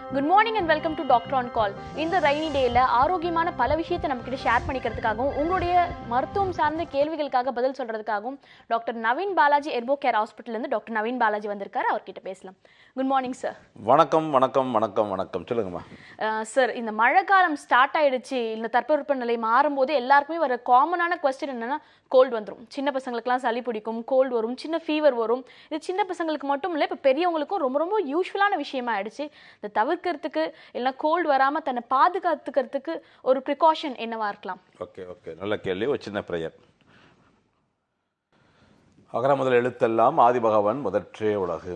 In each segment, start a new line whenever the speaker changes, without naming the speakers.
Good morning and welcome to doctor on call இந்த rainy டேல ஆரோக்கியமான பல விஷயத்தை நம்ம கிட்ட ஷேர் பண்ணிக்கிறதுக்காகவும் உங்களுடைய மருத்துவம் சார்ந்த கேள்விகளுக்காக பதில் சொல்றதுக்காகவும் டாக்டர் நவீன் பாலாஜி எர்போ கேர் ஹாஸ்பிட்டல் இருந்து டாக்டர் நவீன் பாலாஜி வந்திருக்காரு அவர்கிட்ட பேசலாம் குட் மார்னிங் சார்
வணக்கம் வணக்கம் வணக்கம் வணக்கம் சொல்லுங்கம்மா
சார் இந்த மழை காலம் ஸ்டார்ட் ஆயிடுச்சு இந்த தட்பவெப்ப நிலை மாறும்போது எல்லாருக்குமே வர காமனான கொஸ்டின் என்னன்னா கோல்டு வந்துடும் சின்ன பசங்களுக்குலாம் சளி பிடிக்கும் கோல்டு வரும் சின்ன ஃபீவர் வரும் இது சின்ன பசங்களுக்கு மட்டும் இல்லை இப்போ பெரியவங்களுக்கும் ரொம்ப ரொம்ப யூஸ்ஃபுல்லான விஷயமா ஆயிடுச்சு இதை தவிர்க்கிறதுக்கு இல்லைன்னா கோல்டு வராமல் தன்னை பாதுகாத்துக்கிறதுக்கு ஒரு ப்ரிகாஷன் என்னவா இருக்கலாம்
ஓகே ஓகே நல்ல கேள்வி ஒரு சின்ன பிரயர் அகர முதல் எழுத்தெல்லாம் ஆதிபகவன் முதற்றே உலகு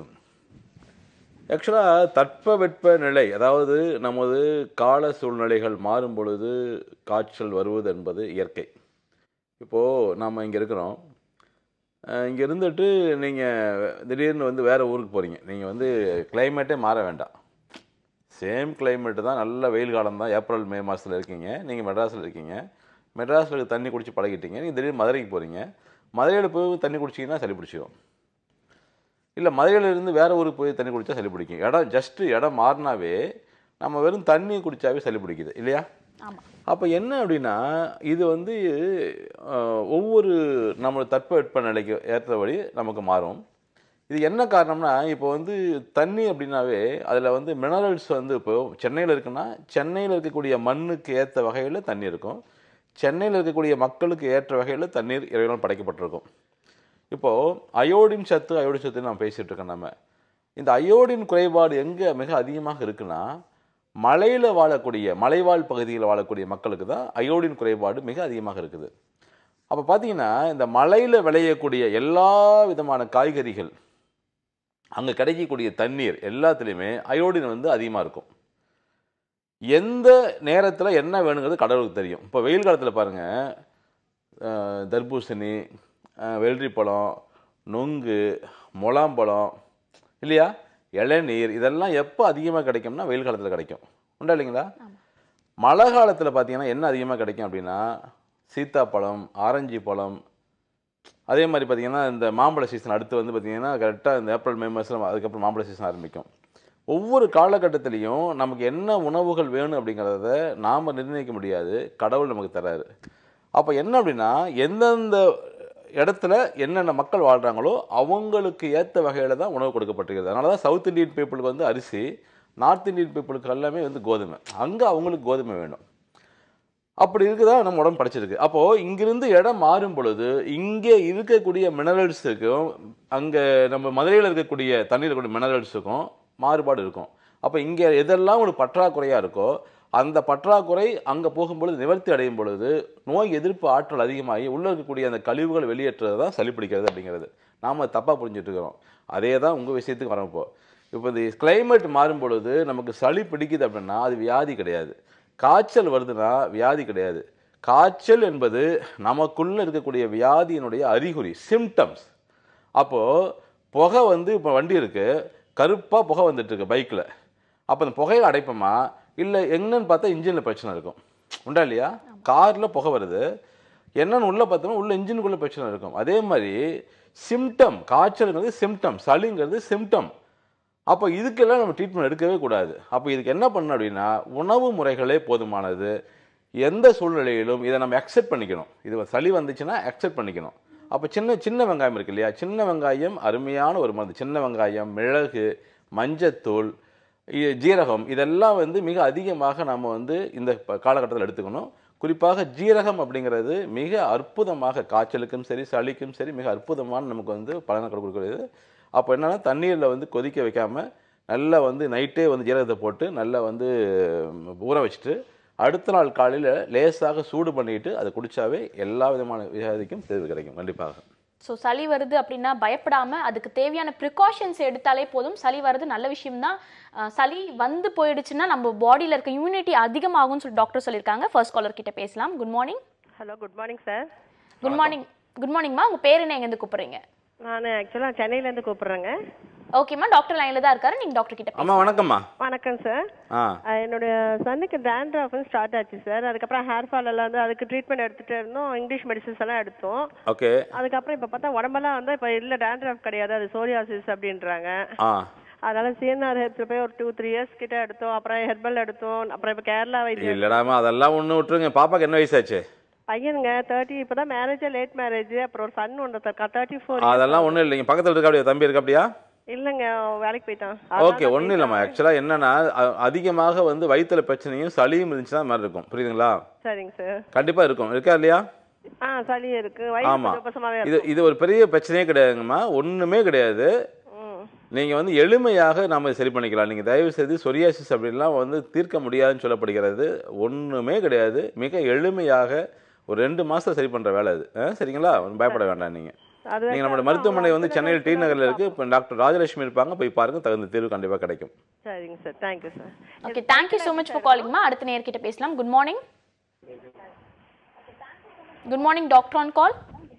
ஆக்சுவலாக தட்பவெட்ப நிலை அதாவது நமது கால சூழ்நிலைகள் மாறும் பொழுது காய்ச்சல் வருவது என்பது இயற்கை இப்போது நாம் இங்கே இருக்கிறோம் இங்கே இருந்துட்டு நீங்கள் திடீர்னு வந்து வேறு ஊருக்கு போகிறீங்க நீங்கள் வந்து கிளைமேட்டே மாற வேண்டாம் சேம் கிளைமேட்டு தான் நல்ல வெயில் காலம் தான் ஏப்ரல் மே மாதத்தில் இருக்கீங்க நீங்கள் மெட்ராஸில் இருக்கீங்க மெட்ராஸில் தண்ணி குடிச்சு பழகிட்டீங்க நீங்கள் திடீர்னு மதுரைக்கு போகிறீங்க மதுரையில் போய் தண்ணி குடிச்சிங்கன்னா சளி பிடிச்சிடும் இல்லை மதுரையில இருந்து வேறு ஊருக்கு போய் தண்ணி குடித்தா சளி பிடிக்கும் இடம் ஜஸ்ட்டு இடம் மாறினாவே நம்ம வெறும் தண்ணி குடித்தாவே சளி பிடிக்குது இல்லையா
ஆமா
அப்போ என்ன அப்படின்னா இது வந்து அஹ், ஒவ்வொரு நம்மளோட தட்பவெட்ப நிலைக்கு ஏற்றபடி நமக்கு மாறும் இது என்ன காரணம்னா இப்போ வந்து தண்ணி அப்படின்னாவே அதில் வந்து மினரல்ஸ் வந்து இப்போ சென்னையில் இருக்குன்னா சென்னையில் இருக்கக்கூடிய மண்ணுக்கு ஏற்ற வகையில் தண்ணி இருக்கும் சென்னையில் இருக்கக்கூடிய மக்களுக்கு ஏற்ற வகையில் தண்ணீர் இறைவனால் படைக்கப்பட்டிருக்கும் இப்போது அயோடின் சத்து அயோடின் சத்து நான் பேசிகிட்டு இருக்கேன் நம்ம இந்த அயோடின் குறைபாடு எங்கே மிக அதிகமாக இருக்குன்னா மலையில் வாழக்கூடிய மலைவாழ் பகுதியில் வாழக்கூடிய மக்களுக்கு தான் அயோடின் குறைபாடு மிக அதிகமாக இருக்குது அப்போ பார்த்தீங்கன்னா இந்த மலையில் விளையக்கூடிய எல்லா விதமான காய்கறிகள் அங்கே கிடைக்கக்கூடிய தண்ணீர் எல்லாத்துலேயுமே அயோடின் வந்து அதிகமாக இருக்கும் எந்த நேரத்தில் என்ன வேணுங்கிறது கடவுளுக்கு தெரியும் இப்போ வெயில் காலத்தில் பாருங்கள் தர்பூசணி அஹ், வெள்ளரி பழம் நொங்கு முலாம்பழம் இல்லையா இளநீர் இதெல்லாம் எப்போ அதிகமாக கிடைக்கும்னா வெயில் காலத்தில் கிடைக்கும் உண்டா இல்லைங்களா மழை காலத்தில் பார்த்தீங்கன்னா என்ன அதிகமாக கிடைக்கும் அப்படின்னா சீத்தாப்பழம் ஆரஞ்சு பழம் அதே மாதிரி பார்த்தீங்கன்னா இந்த மாம்பழ சீசன் அடுத்து வந்து பார்த்தீங்கன்னா கரெக்டாக இந்த ஏப்ரல் மே மாதம் அதுக்கப்புறம் மாம்பழ சீசன் ஆரம்பிக்கும் ஒவ்வொரு காலகட்டத்திலையும் நமக்கு என்ன உணவுகள் வேணும் அப்படிங்கிறத நாம் நிர்ணயிக்க முடியாது கடவுள் நமக்கு தராரு அப்போ என்ன அப்படின்னா எந்தெந்த இடத்துல என்னென்ன மக்கள் வாழ்கிறாங்களோ அவங்களுக்கு ஏற்ற வகையில் தான் உணவு கொடுக்கப்பட்டிருக்கிறது அதனால தான் சவுத் இந்தியன் பீப்புளுக்கு வந்து அரிசி நார்த் இந்தியன் பீப்புளுக்கு எல்லாமே வந்து கோதுமை அங்கே அவங்களுக்கு கோதுமை வேணும் அப்படி இருக்குதா நம்ம உடம்பு படைச்சிருக்கு அப்போது இங்கிருந்து இடம் மாறும் பொழுது இங்கே இருக்கக்கூடிய மினரல்ஸுக்கும் அங்கே நம்ம மதுரையில் இருக்கக்கூடிய தண்ணீர் இருக்கக்கூடிய மினரல்ஸுக்கும் மாறுபாடு இருக்கும் அப்போ இங்கே எதெல்லாம் ஒரு பற்றாக்குறையாக இருக்கோ அந்த பற்றாக்குறை அங்கே போகும்பொழுது நிவர்த்தி அடையும் பொழுது நோய் எதிர்ப்பு ஆற்றல் அதிகமாகி உள்ளே இருக்கக்கூடிய அந்த கழிவுகள் வெளியேற்றுறது தான் சளி பிடிக்கிறது அப்படிங்கிறது நாம் தப்பாக புரிஞ்சுட்டு இருக்கிறோம் அதே தான் உங்கள் விஷயத்துக்கு வரோம் இப்போ இப்போ இந்த கிளைமேட் மாறும் பொழுது நமக்கு சளி பிடிக்குது அப்படின்னா அது வியாதி கிடையாது காய்ச்சல் வருதுன்னா வியாதி கிடையாது காய்ச்சல் என்பது நமக்குள்ள இருக்கக்கூடிய வியாதியினுடைய அறிகுறி சிம்டம்ஸ் அப்போது புகை வந்து இப்போ வண்டி இருக்குது கருப்பாக புகை வந்துட்டு இருக்கு பைக்கில் அப்போ அந்த புகையை அடைப்போமா இல்லை என்னன்னு பார்த்தா இன்ஜினில் பிரச்சனை இருக்கும் உண்டா இல்லையா காரில் புகை வருது என்னன்னு உள்ளே பார்த்தோம்னா உள்ள இன்ஜினுக்குள்ளே பிரச்சனை இருக்கும் அதே மாதிரி சிம்டம் காய்ச்சலுங்கிறது சிம்டம் சளிங்கிறது சிம்டம் அப்போ இதுக்கெல்லாம் நம்ம ட்ரீட்மெண்ட் எடுக்கவே கூடாது அப்போ இதுக்கு என்ன பண்ணணும் அப்படின்னா உணவு முறைகளே போதுமானது எந்த சூழ்நிலையிலும் இதை நம்ம அக்செப்ட் பண்ணிக்கணும் இது சளி வந்துச்சுன்னா அக்செப்ட் பண்ணிக்கணும் அப்போ சின்ன சின்ன வெங்காயம் இருக்கு இல்லையா சின்ன வெங்காயம் அருமையான ஒரு மருந்து சின்ன வெங்காயம் மிளகு மஞ்சத்தூள் இ- ஜீரகம் இதெல்லாம் வந்து மிக அதிகமாக நம்ம வந்து இந்த ப- காலகட்டத்தில் எடுத்துக்கணும் குறிப்பாக ஜீரகம் அப்படிங்கிறது மிக அற்புதமாக காய்ச்சலுக்கும் சரி சளிக்கும் சரி மிக அற்புதமான நமக்கு வந்து பலனை கொடுக்கக்கூடியது அப்போ என்னன்னா தண்ணீரில் வந்து கொதிக்க வைக்காம நல்லா வந்து நைட்டே வந்து ஜீரகத்தை போட்டு நல்லா வந்து ம், ஊற வச்சுட்டு அடுத்த நாள் காலையில் லேசாக சூடு பண்ணிட்டு அதை குடிச்சாவே எல்லா விதமான வியாதிக்கும் தீர்வு கிடைக்கும் கண்டிப்பாக
ஸோ சளி வருது அப்படின்னா பயப்படாம அதுக்கு தேவையான ப்ரிகாஷன்ஸ் எடுத்தாலே போதும் சளி வருது நல்ல விஷயம்தான் அஹ் சளி வந்து போயிடுச்சுன்னா நம்ம பாடியில் இருக்க இம்யூனிட்டி அதிகமாகும்னு சொல்லி டாக்டர் சொல்லியிருக்காங்க ஃபர்ஸ்ட் காலர் கிட்ட பேசலாம் good morning
hello good morning sir
good morning good மார்னிங்மா உங்க பேர் என்ன எங்கேருந்து கூப்பிடுறீங்க
நான் ஆக்சுவலாக சென்னையிலேருந்து கூப்பிட்றேங்க
ஓகேம்மா டாக்டர் லைன்ல தான் இருக்காரு நீங்க டாக்டர் கிட்ட
அம்மா வணக்கம்மா
வணக்கம் சார்
ஆ
அஹ் என்னுடைய சன்னுக்கு டேண்ட்ராஃப் ஸ்டார்ட் ஆச்சு சார் அதுக்கப்புறம் ஹேர் ஃபால் எல்லாம் வந்து அதுக்கு ட்ரீட்மெண்ட் எடுத்துகிட்டு இருந்தோம் இங்கிலீஷ் மெடிசன்ஸ் எல்லாம் எடுத்தோம்
ஓகே
அதுக்கப்புறம் இப்போ பார்த்தா உடம்பெல்லாம் வந்து இப்போ இல்லை டேண்ட்ராஃப் கிடையாது அது சோரியாசிஸ் அப்படின்றாங்க
ஆ
அதனால சிஎன்ஆர் ஹெல்த்ல போய் ஒரு டூ த்ரீ இயர்ஸ் கிட்ட எடுத்தோம் அப்புறம் ஹெர்பல் எடுத்தோம் அப்புறம் இப்போ கேரளா வைத்தியம்
இல்லடாமா அதெல்லாம் ஒண்ணு விட்டுருங்க பாப்பாக்கு என்ன வயசாச்சு
பையனுங்க தேர்ட்டி இப்பதான் மேரேஜ் லேட் மேரேஜ் அப்புறம் ஒரு சன் ஒன்று இருக்கா தேர்ட்டி ஃபோர்
அதெல்லாம் ஒண்ணும் இல்லைங்க பக்கத்துல இருக்கா அப்படியா தம்பி இருக்கா அப்படியா
இல்லைங்க அவன் வேலைக்கு போயிட்டான்
ஓகே ஒன்றும் இல்லைம்மா ஆக்சுவலாக என்னன்னா அ- அதிகமாக வந்து வயிற்றுல பிரச்சனையும் சளியும் இருந்துச்சுன்னா அது மாதிரி இருக்கும் புரியுதுங்களா
சரிங்க சார்
கண்டிப்பாக இருக்கும் இருக்கா இல்லையா
ஆ சளி இருக்கு வயிறு
ஆமா
கொஞ்சம் உபசமாவே
இது
இருக்கும்
இது ஒரு பெரிய பிரச்சனையே கிடையாதுங்கம்மா ஒன்றுமே கிடையாது
ம்
நீங்கள் வந்து எளிமையாக நாம சரி பண்ணிக்கலாம் நீங்கள் தயவு செய்து சொரியாசிஸ் அப்படின்லாம் வந்து தீர்க்க முடியாதுன்னு சொல்லப்படுகிறது ஒன்றுமே கிடையாது மிக எளிமையாக ஒரு ரெண்டு மாதம் சரி பண்ணுற வேலை அது ஆ, சரிங்களா ஒண்ணும் பயப்பட வேண்டாம் நீங்கள்
அது
நீங்கள் நம்மளோட மருத்துவமனை வந்து சென்னையில் டி நகரில் இருக்குது இப்போ டாக்டர் ராஜலட்சுமி இருப்பாங்க போய் பாருங்க தகுந்த தீர்வு கண்டிப்பாக கிடைக்கும்
சரிங்க sir thank you sir
okay thank you so much for காலிங்மா அடுத்த நேர்கிட்ட பேசலாம் good morning good morning doctor on call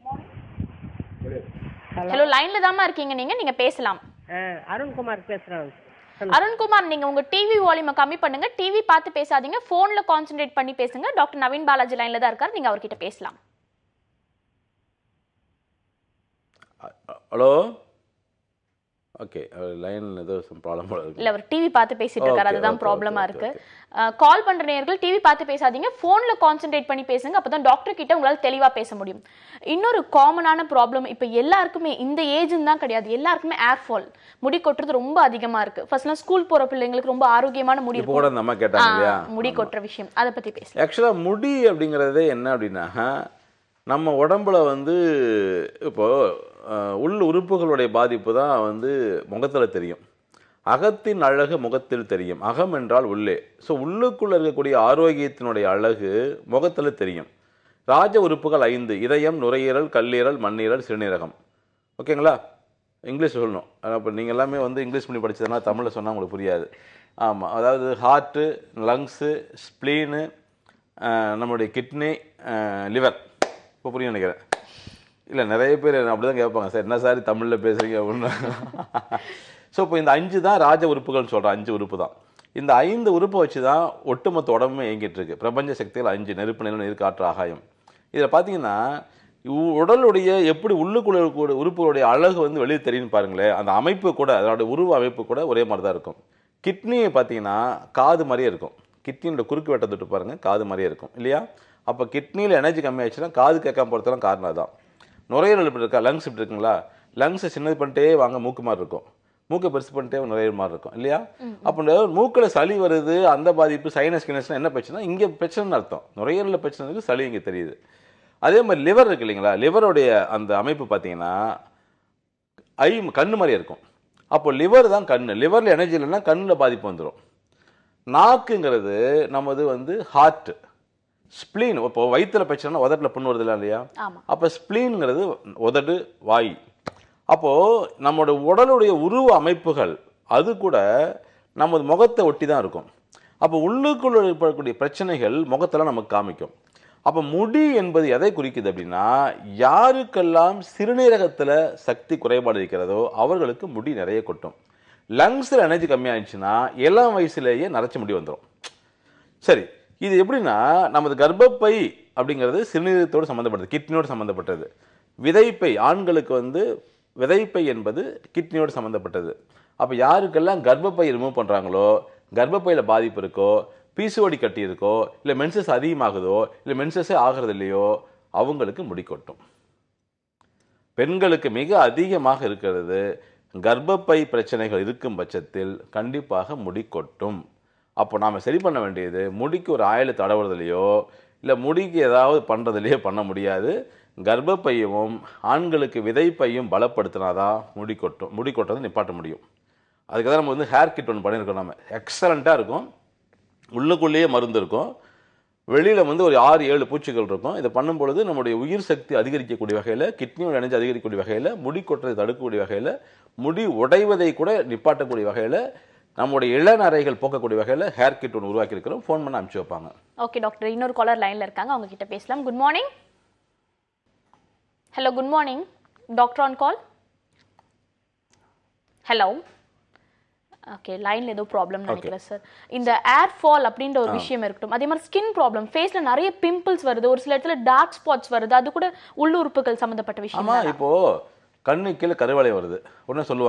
hello லைன்ல தாம்மா இருக்கீங்க நீங்க நீங்க பேசலாம்
அருண்குமார் பேசுறேன்
அருண்குமார் நீங்க உங்க டிவி வால்யூமை கம்மி பண்ணுங்க டிவி பார்த்து பேசாதீங்க போன்ல கான்சென்ட்ரேட் பண்ணி பேசுங்க டாக்டர் நவீன் பாலாஜி லைன்ல தான் இருக்காரு நீங்க அவர்கிட்ட பேசலாம்
ஹலோ ஓகே லைனில் ஏதோ ப்ராப்ளம் போல இருக்கு
இல்ல அவர் டிவி பார்த்து பேசிட்டு இருக்காரு
Okay,
அதுதான்
okay,
ப்ராப்ளமா
okay,
இருக்கு
okay.
கால் பண்ற நேயர்கள் டிவி பார்த்து பேசாதீங்க போன்ல கான்சென்ட்ரேட் பண்ணி பேசுங்க அப்பதான் டாக்டர் கிட்ட உங்களால தெளிவா பேச முடியும் இன்னொரு காமனான ப்ராப்ளம் இப்ப எல்லாருக்குமே இந்த ஏஜ்னு தான் கிடையாது எல்லாருக்குமே ஏர் ஃபால் முடி கொட்டுறது ரொம்ப அதிகமா இருக்கு ஃபர்ஸ்ட்லாம் ஸ்கூல் போற பிள்ளைங்களுக்கு ரொம்ப ஆரோக்கியமான முடி
இப்போ கூட
இருக்கும்
அந்த அம்மா கேட்டாங்க இல்லையா
ஆ, முடி கொட்டுற விஷயம் அதை பத்தி பேசலாம்
ஆக்சுவலாக முடி அப்படிங்கிறதே என்ன அப்படின்னா நம்ம உடம்புல வந்து இப்போ அஹ், உள் உறுப்புகளுடைய பாதிப்பு தான் வந்து முகத்தில் தெரியும் அகத்தின் அழகு முகத்தில் தெரியும் அகம் என்றால் உள்ளே ஸோ உள்ளுக்குள்ள இருக்கக்கூடிய ஆரோக்கியத்தினுடைய அழகு முகத்தில் தெரியும் ராஜ உறுப்புகள் ஐந்து இதயம் நுரையீரல் கல்லீரல் மண்ணீரல் சிறுநீரகம் ஓகேங்களா இங்கிலீஷ் சொல்லணும் அப்போ நீங்கள் எல்லாமே வந்து இங்கிலீஷ் மொழி படிச்சதுனா தமிழில் சொன்னால் உங்களுக்கு புரியாது ஆமாம் அதாவது ஹார்ட்டு லங்ஸு ஸ்ப்ளீனு நம்மளுடைய கிட்னி லிவர் இப்போ புரியும் நினைக்கிறேன் இல்லை நிறைய பேர் அப்படி தான் கேட்பாங்க சார் என்ன சார் தமிழில் பேசுகிறீங்க அப்படின்னு ஸோ இப்போ இந்த அஞ்சு தான் ராஜ உறுப்புகள்னு சொல்கிறோம் அஞ்சு உறுப்பு தான் இந்த ஐந்து உறுப்பை வச்சு தான் ஒட்டுமொத்த உடம்புமே இயங்கிட்டு இருக்கு பிரபஞ்ச சக்திகள் அஞ்சு நெருப்பு நிலம் நீர் காற்று ஆகாயம் இதில் பார்த்தீங்கன்னா உ- உடலுடைய எப்படி உள்ளுக்குள்ள இருக்கக்கூடிய உறுப்புகளுடைய அழகு வந்து வெளியே தெரியும்னு பாருங்களேன் அந்த அமைப்பு கூட அதோட உருவ அமைப்பு கூட ஒரே மாதிரி தான் இருக்கும் கிட்னியை பார்த்தீங்கன்னா காது மாதிரியே இருக்கும் கிட்னியோட குறுக்கு வெட்ட தொட்டு பாருங்க காது மாதிரியே இருக்கும் இல்லையா அப்போ கிட்னியில் எனர்ஜி கம்மியாச்சுன்னா காது கேட்காம போகிறதுலாம் காரணம் அதான் நுரையீரல் இப்படி இருக்கா லங்ஸ் இப்படி இருக்குங்களா லங்ஸை சின்னது பண்ணிட்டே வாங்க மூக்கு மாதிரி இருக்கும் மூக்கை பெருசு பண்ணிட்டே நுரையீரல் மாதிரி இருக்கும் இல்லையா அப்போ இந்த மூக்கில் சளி வருது அந்த பாதிப்பு சைனஸ் கினஸ்னா என்ன பிரச்சனை இங்கே பிரச்சனைன்னு அர்த்தம் நுரையீரலில் பிரச்சனை இருக்கு சளி இங்கே தெரியுது அதே மாதிரி லிவர் இருக்கு இல்லைங்களா லிவருடைய அந்த அமைப்பு பார்த்தீங்கன்னா ஐ கண்ணு மாதிரி இருக்கும் அப்போ லிவர் தான் கண்ணு லிவரில் எனர்ஜி இல்லைன்னா கண்ணில் பாதிப்பு வந்துடும் நாக்குங்கிறது நமது வந்து ஹார்ட் ஸ்ப்ளீன் இப்போ வயிற்றுல பிரச்சனை உதட்டில் புண்ணு வருது இல்லையா
ஆமா
அப்போ ஸ்ப்ளீனுங்கிறது உதடு வாய் அப்போது நம்மளோட உடலுடைய உருவ அமைப்புகள் அது கூட நமது முகத்தை ஒட்டி தான் இருக்கும் அப்போ உள்ளுக்குள்ள ஏற்படக்கூடிய பிரச்சனைகள் முகத்தில் நமக்கு காமிக்கும் அப்போ முடி என்பது எதை குறிக்குது அப்படின்னா யாருக்கெல்லாம் சிறுநீரகத்தில் சக்தி குறைபாடு இருக்கிறதோ அவர்களுக்கு முடி நிறைய கொட்டும் லங்ஸில் எனர்ஜி கம்மியாயிடுச்சுன்னா இளம் வயசுலேயே நரைச்ச முடி வந்துடும் சரி இது எப்படின்னா நமது கர்ப்பப்பை அப்படிங்கிறது சிறுநீரகத்தோடு சம்மந்தப்பட்டது கிட்னியோடு சம்மந்தப்பட்டது விதைப்பை ஆண்களுக்கு வந்து விதைப்பை என்பது கிட்னியோடு சம்மந்தப்பட்டது அப்போ யாருக்கெல்லாம் கர்ப்பப்பை ரிமூவ் பண்ணுறாங்களோ கர்ப்பப்பையில் பாதிப்பு இருக்கோ பிசிஓடி கட்டி இருக்கோ இல்லை மென்சஸ் அதிகமாகுதோ இல்லை மென்சஸே ஆகிறது இல்லையோ அவங்களுக்கு முடி கொட்டும் பெண்களுக்கு மிக அதிகமாக இருக்கிறது கர்ப்பப்பை பிரச்சனைகள் இருக்கும் பட்சத்தில் கண்டிப்பாக முடி கொட்டும் அப்போ நாம் சரி பண்ண வேண்டியது முடிக்கு ஒரு ஆயில் தடவுறதுலையோ இல்லை முடிக்கு ஏதாவது பண்ணுறதுலையோ பண்ண முடியாது கர்ப்பப்பையும் ஆண்களுக்கு விதைப்பையும் பலப்படுத்தினாதான் முடி கொட்டும் முடி கொட்டுறதை நிப்பாட்ட முடியும் அதுக்கு தான் நம்ம வந்து ஹேர் கிட் ஒன்று பண்ணியிருக்கோம் நம்ம எக்ஸலண்ட்டாக இருக்கும் உள்ளுக்குள்ளேயே மருந்து இருக்கும் வெளியில் வந்து ஒரு ஆறு ஏழு பூச்சிகள் இருக்கும் இதை பண்ணும் பொழுது நம்முடைய உயிர் சக்தி அதிகரிக்கக்கூடிய வகையில் கிட்னியோட எனர்ஜி அதிகரிக்கக்கூடிய வகையில் முடி கொட்டுறதை தடுக்கக்கூடிய வகையில் முடி உடைவதை கூட நிப்பாட்டக்கூடிய வகையில் நம்முடைய இளநரைகள் போக்கக்கூடிய வகையில் ஹேர் கிட் ஒன்று உருவாக்கி இருக்கிறோம் ஃபோன் பண்ண அனுப்பிச்சு வைப்பாங்க
ஓகே டாக்டர் இன்னொரு காலர் லைன்ல இருக்காங்க அவங்க கிட்ட பேசலாம் good morning hello good morning doctor on call hello okay லைன்ல ஏதோ ப்ராப்ளம் நினைக்கிறேன் சார் இந்த ஏர் ஃபால் அப்படின்ற ஒரு விஷயம் இருக்கட்டும் அதே மாதிரி ஸ்கின் ப்ராப்ளம் ஃபேஸ்ல நிறைய பிம்பிள்ஸ் வருது ஒரு சில இடத்துல டார்க் ஸ்பாட்ஸ் வருது அது கூட உள்ளுறுப்புகள் சம்பந்தப்பட்ட விஷயம்
ஆமாம் இப்போ கண்ணு கீழே கருவளை வருது உடனே சொல்லுவாங்க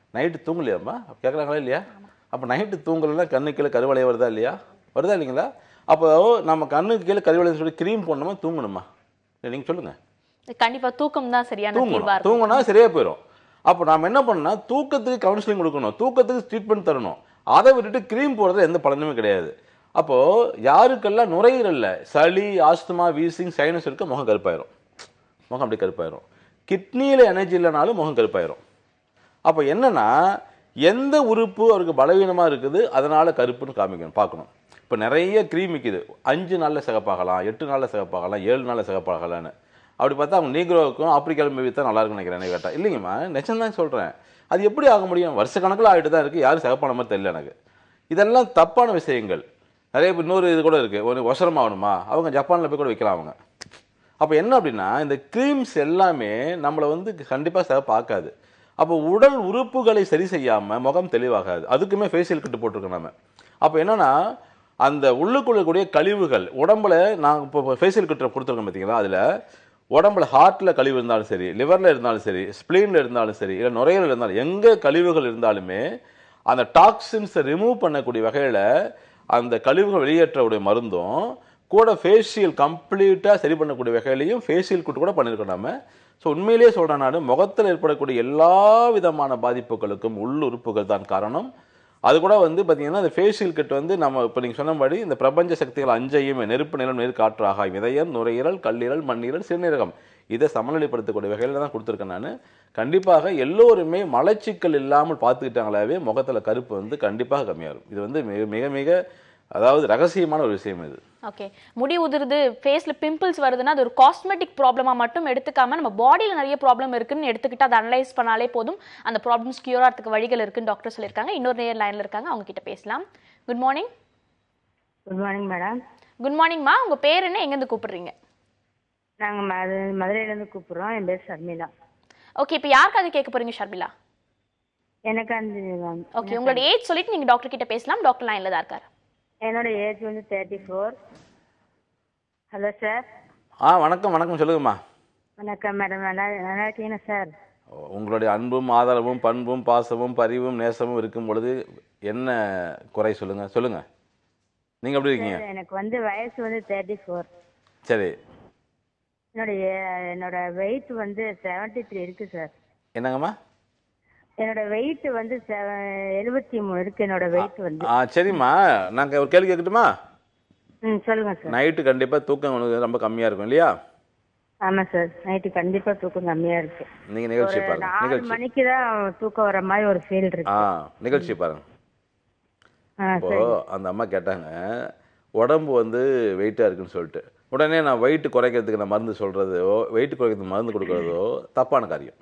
நைட்டு தூங்கலையாம்மா கேட்குறாங்களா இல்லையா அப்போ நைட்டு தூங்கலைன்னா கண்ணு கீழே கருவளைய வருதா இல்லையா வருதா இல்லைங்களா அப்போ நம்ம கண்ணுக்கு கீழே கருவளையம் சொல்லி க்ரீம் போடணுமா தூங்கணுமா நீங்கள் சொல்லுங்கள்
கண்டிப்பா தூக்கம் தான் சரியான தீர்வா
தூங்கணும்
இருக்கும்
தூங்கினா சரியா போயிடும் அப்போ நாம் என்ன பண்ணா தூக்கத்துக்கு கவுன்சிலிங் கொடுக்கணும் தூக்கத்துக்கு ட்ரீட்மெண்ட் தரணும் அதை விட்டுட்டு க்ரீம் போடுறது எந்த பலனுமே கிடையாது அப்போ யாருக்கெல்லாம் நுரையீரல்ல சளி ஆஸ்துமா வீசிங் சைனஸ் இருக்க முகம் கருப்பாயிரும் முகம் அப்படி கருப்பாயிரும் கிட்னியில் எனர்ஜி இல்லைனாலும் முகம் கருப்பாயிரும் அப்போ என்னன்னா எந்த உறுப்பு அவருக்கு பலவீனமா இருக்குது அதனால கருப்புன்னு காமிக்கணும் பார்க்கணும் இப்போ நிறைய க்ரீம் விற்கிது அஞ்சு நாளில் சிகப்பாகலாம் எட்டு நாளில் சிகப்பாகலாம் ஏழு நாளில் சிகப்பாகலான்னு அப்படி பார்த்தா அவங்க நீக்ரோவுக்கும் ஆப்பிரிக்காலும் வித்தா நல்லா இருக்கும்னு நினைக்கிறேன் எனக்கு கேட்டால் இல்லைங்கம்மா நிஜம்தான் சொல்கிறேன் அது எப்படி ஆக முடியும் வருஷக்கணக்கில் ஆகிட்டு தான் இருக்குது யாரும் சிகப்பான மாதிரி தெரியல எனக்கு இதெல்லாம் தப்பான விஷயங்கள் நிறைய பேர் இன்னொரு இது கூட இருக்குது ஒரு ஒசரம் ஆகணுமா அவங்க ஜப்பானில் போய் கூட வைக்கலாம் அவங்க அப்போ என்ன அப்படின்னா இந்த க்ரீம்ஸ் எல்லாமே நம்மளை வந்து கண்டிப்பாக சிறப்பு ஆக்காது அப்போ உடல் உறுப்புகளை சரி செய்யாமல் முகம் தெளிவாகாது அதுக்குமே ஃபேஷியல் கிட்டு போட்டிருக்கோம் நம்ம அப்போ என்னன்னா அந்த உள்ளுக்குள்ள கூடிய கழிவுகள் உடம்புல நான் இப்போ ஃபேஷியல் கிட்ட கொடுத்துருக்கோம் பார்த்தீங்களா அதில் உடம்புல ஹார்ட்டில் கழிவு இருந்தாலும் சரி லிவரில் இருந்தாலும் சரி ஸ்ப்ளீனில் இருந்தாலும் சரி இல்லை நுரையீரல் இருந்தாலும் எங்கே கழிவுகள் இருந்தாலுமே அந்த டாக்ஸின்ஸை ரிமூவ் பண்ணக்கூடிய வகையில் அந்த கழிவுகள் வெளியேற்றக்கூடிய மருந்தும் கூட ஃபேஷியல் கம்ப்ளீட்டாக சரி பண்ணக்கூடிய வகையிலையும் ஃபேஷியல் கூட்டு கூட பண்ணியிருக்கோம் நம்ம ஸோ உண்மையிலேயே சொல்கிறேன் நான் முகத்தில் ஏற்படக்கூடிய எல்லா விதமான பாதிப்புகளுக்கும் உள்ளுறுப்புகள் தான் காரணம் அது கூட வந்து பார்த்தீங்கன்னா இந்த ஃபேஷியல் கிட் வந்து நம்ம இப்போ நீங்கள் சொன்னபடி இந்த பிரபஞ்ச சக்திகள் அஞ்சையுமே நெருப்பு நிலம் நீர் காற்று ஆகாயம் இதயம் நுரையீரல் கல்லீரல் மண்ணீரல் சிறுநீரகம் இதை சமநிலைப்படுத்தக்கூடிய வகையில் தான் கொடுத்துருக்கேன் நான் கண்டிப்பாக எல்லோருமே மலச்சிக்கல் இல்லாமல் பார்த்துக்கிட்டாங்களாவே முகத்தில் கருப்பு வந்து கண்டிப்பாக கம்மியாகும் இது வந்து மிக மிக மிக அதாவது ரகசியமான ஒரு விஷயம் இது
ஓகே முடி உதிருது ஃபேஸ்ல பிம்பிள்ஸ் வருதுன்னா அது ஒரு காஸ்மெட்டிக் ப்ராப்ளமா மட்டும் எடுத்துக்காம நம்ம பாடியில நிறைய ப்ராப்ளம் இருக்குன்னு எடுத்துக்கிட்டு அதை அனலைஸ் பண்ணாலே போதும் அந்த ப்ராப்ளம்ஸ் கியூர் ஆகிறதுக்கு வழிகள் இருக்குன்னு டாக்டர் சொல்லியிருக்காங்க இன்னொரு நேர் லைன்ல இருக்காங்க அவங்க கிட்ட பேசலாம் good morning
good morning madam
good மார்னிங்மா உங்க பேர் என்ன எங்கேருந்து கூப்பிடுறீங்க
நாங்கள் மது மதுரையிலேருந்து கூப்பிட்றோம் என் பேர் ஷர்மிளா
ஓகே இப்போ யாருக்காக கேட்க போறீங்க ஷர்மிளா
எனக்கு அந்த
ஓகே உங்களோட ஏஜ் சொல்லிட்டு நீங்க டாக்டர் கிட்ட பேசலாம் டாக்டர் லைன்ல தான் இருக்காரு
என்னோட ஏஜ் வந்து தேர்ட்டி ஃபோர் ஹலோ சார்
ஆ வணக்கம் வணக்கம் சொல்லுங்கம்மா
வணக்கம் மேடம் நல்லா நல்லா இருக்கீங்களா சார்
உங்களுடைய அன்பும் ஆதரவும் பண்பும் பாசமும் பரிவும் நேசமும் இருக்கும் பொழுது என்ன குறை சொல்லுங்க சொல்லுங்க நீங்க எப்படி இருக்கீங்க
சார், எனக்கு வந்து வயசு வந்து தேர்ட்டி ஃபோர்
சரி
என்னோட ஏ- என்னோட வெயிட் வந்து செவன்ட்டி த்ரீ இருக்கு சார்
என்னங்கம்மா
என்னோட வெயிட் வந்து எழுபத்தி மூணு இருக்கு என்னோட வெயிட் வந்து
ஆ சரிம்மா நாங்கள் ஒரு கேள்வி கேட்கட்டுமா
ம் சொல்லுங்க சார்
நைட்டு கண்டிப்பாக தூக்கம் உங்களுக்கு ரொம்ப கம்மியாக இருக்கும் இல்லையா
ஆமா சார் நைட்டு கண்டிப்பா தூக்கம் கம்மியா இருக்கு
நீங்கள் நிகழ்ச்சி
ஒரு
பாருங்க
நாலு
நிகழ்ச்சி
மணிக்கு தான் தூக்கம் வர மாதிரி ஒரு ஃபீல் இருக்கு
ஆ நிகழ்ச்சி பாருங்க
ஆ
இப்போ
சரி
அந்த அம்மா கேட்டாங்க உடம்பு வந்து வெயிட்டாக இருக்குன்னு சொல்லிட்டு உடனே நான் வெயிட் குறைக்கிறதுக்கு நான் மருந்து சொல்கிறதோ வெயிட் குறைக்கிறதுக்கு மருந்து கொடுக்குறதோ தப்பான காரியம்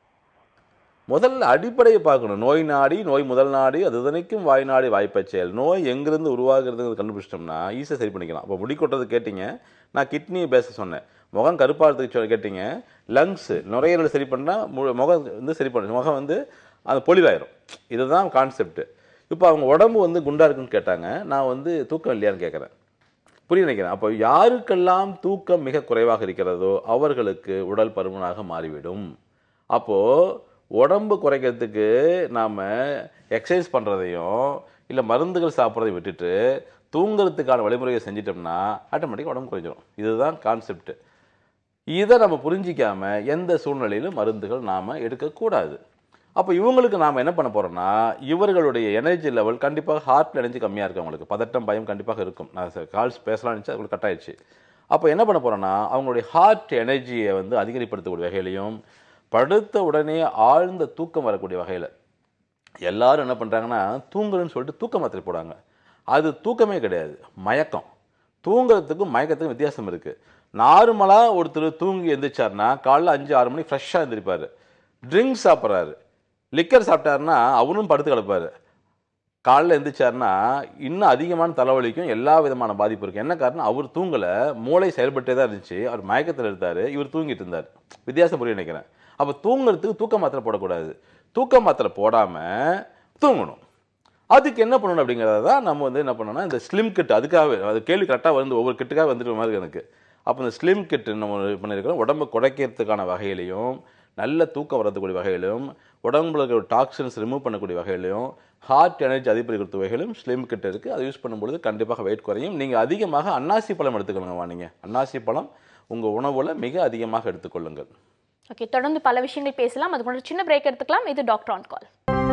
முதல்ல அடிப்படையை பார்க்கணும் நோய் நாடி நோய் முதல் நாடி அது இதனைக்கும் வாய் நாடி வாய்ப்பச் செயல் நோய் எங்கிருந்து உருவாகுறதுங்கிறது கண்டுபிடிச்சிட்டோம்னா ஈஸியாக சரி பண்ணிக்கலாம் அப்போ முடி கொட்டுறது கேட்டிங்க நான் கிட்னியை பேச சொன்னேன் முகம் கருப்பாகிறதுக்கு சொல்ல கேட்டிங்க லங்ஸு நுரையீரல் சரி பண்ணால் முகம் வந்து சரி பண்ணு முகம் வந்து அது பொலிவாயிரும் இதுதான் கான்செப்ட் இப்போ அவங்க உடம்பு வந்து குண்டா இருக்குன்னு கேட்டாங்க நான் வந்து தூக்கம் இல்லையான்னு கேட்குறேன் புரிய நினைக்கிறேன் அப்போ யாருக்கெல்லாம் தூக்கம் மிக குறைவாக இருக்கிறதோ அவர்களுக்கு உடல் பருமனாக மாறிவிடும் அப்போது உடம்பு குறைக்கிறதுக்கு நாம் எக்ஸசைஸ் பண்ணுறதையும் இல்லை மருந்துகள் சாப்பிட்றதையும் விட்டுட்டு தூங்குறதுக்கான வழிமுறையை செஞ்சிட்டோம்னா ஆட்டோமேட்டிக்காக உடம்பு குறைஞ்சிரும் இதுதான் கான்செப்ட் இதை நம்ம புரிஞ்சிக்காம எந்த சூழ்நிலையிலும் மருந்துகள் நாம் எடுக்கக்கூடாது அப்போ இவங்களுக்கு நாம் என்ன பண்ண போகிறோம்னா இவர்களுடைய எனர்ஜி லெவல் கண்டிப்பாக ஹார்ட் எனர்ஜி கம்மியாக இருக்கு அவங்களுக்கு பதட்டம் பயம் கண்டிப்பாக இருக்கும் நான் கால்ஸ் பேசலாம்னு நினச்சி அவங்களுக்கு கட் ஆயிடுச்சு அப்போ என்ன பண்ண போகிறோன்னா அவங்களுடைய ஹார்ட் எனர்ஜியை வந்து அதிகரிப்படுத்தக்கூடிய வகையிலையும் படுத்த உடனே ஆழ்ந்த தூக்கம் வரக்கூடிய வகையில் எல்லாரும் என்ன பண்ணுறாங்கன்னா தூங்குறேன்னு சொல்லிட்டு தூக்க மாத்திரை போடாங்க அது தூக்கமே கிடையாது மயக்கம் தூங்குறதுக்கும் மயக்கத்துக்கும் வித்தியாசம் இருக்குது நார்மலாக ஒருத்தர் தூங்கி எந்திரிச்சாருன்னா காலைல அஞ்சு ஆறு மணிக்கு ஃப்ரெஷ்ஷாக எந்திரிப்பார் ட்ரிங்க்ஸ் சாப்பிட்றாரு லிக்கர் சாப்பிட்டாருன்னா அவரும் படுத்து கிடப்பாரு காலைல எந்திரிச்சாருன்னா இன்னும் அதிகமான தலைவலிக்கும் எல்லா விதமான பாதிப்பு இருக்குது என்ன காரணம் அவர் தூங்கலை மூளை செயல்பட்டே தான் இருந்துச்சு அவர் மயக்கத்தில் இருந்தார் இவர் தூங்கிட்டு இருந்தார் வித்தியாசம் புரிய நினைக்கிறேன் அப்போ தூங்குறதுக்கு தூக்க மாத்திரை போடக்கூடாது தூக்க மாத்திரை போடாமல் தூங்கணும் அதுக்கு என்ன பண்ணணும் அப்படிங்கிறத தான் நம்ம வந்து என்ன பண்ணோம்னா இந்த ஸ்லிம் கிட் அதுக்காகவே அது கேள்வி கரெக்டாக வந்து ஒவ்வொரு கிட்டுக்காக வந்துட்டு மாதிரி இருக்கு எனக்கு அப்போ இந்த ஸ்லிம் கிட் நம்ம இது பண்ணியிருக்கிறோம் உடம்பை குறைக்கிறதுக்கான வகையிலையும் நல்ல தூக்கம் வரக்கூடிய வகையிலும் உடம்புல இருக்கிற டாக்ஸின்ஸ் ரிமூவ் பண்ணக்கூடிய வகையிலும் ஹார்ட் எனர்ஜி அதிகரிக்கிறது வகையிலும் ஸ்லிம் கிட்ட இருக்குது அது யூஸ் பண்ணும்பொழுது கண்டிப்பாக வெயிட் குறையும் நீங்கள் அதிகமாக அன்னாசி பழம் எடுத்துக்கணுங்கம்மா நீங்கள் அன்னாசி பழம் உங்கள் உணவுல மிக அதிகமாக எடுத்துக்கொள்ளுங்கள்
ஓகே தொடர்ந்து பல விஷயங்கள் பேசலாம் அதுக்கு முன்னாடி சின்ன பிரேக் எடுத்துக்கலாம் இது doctor on call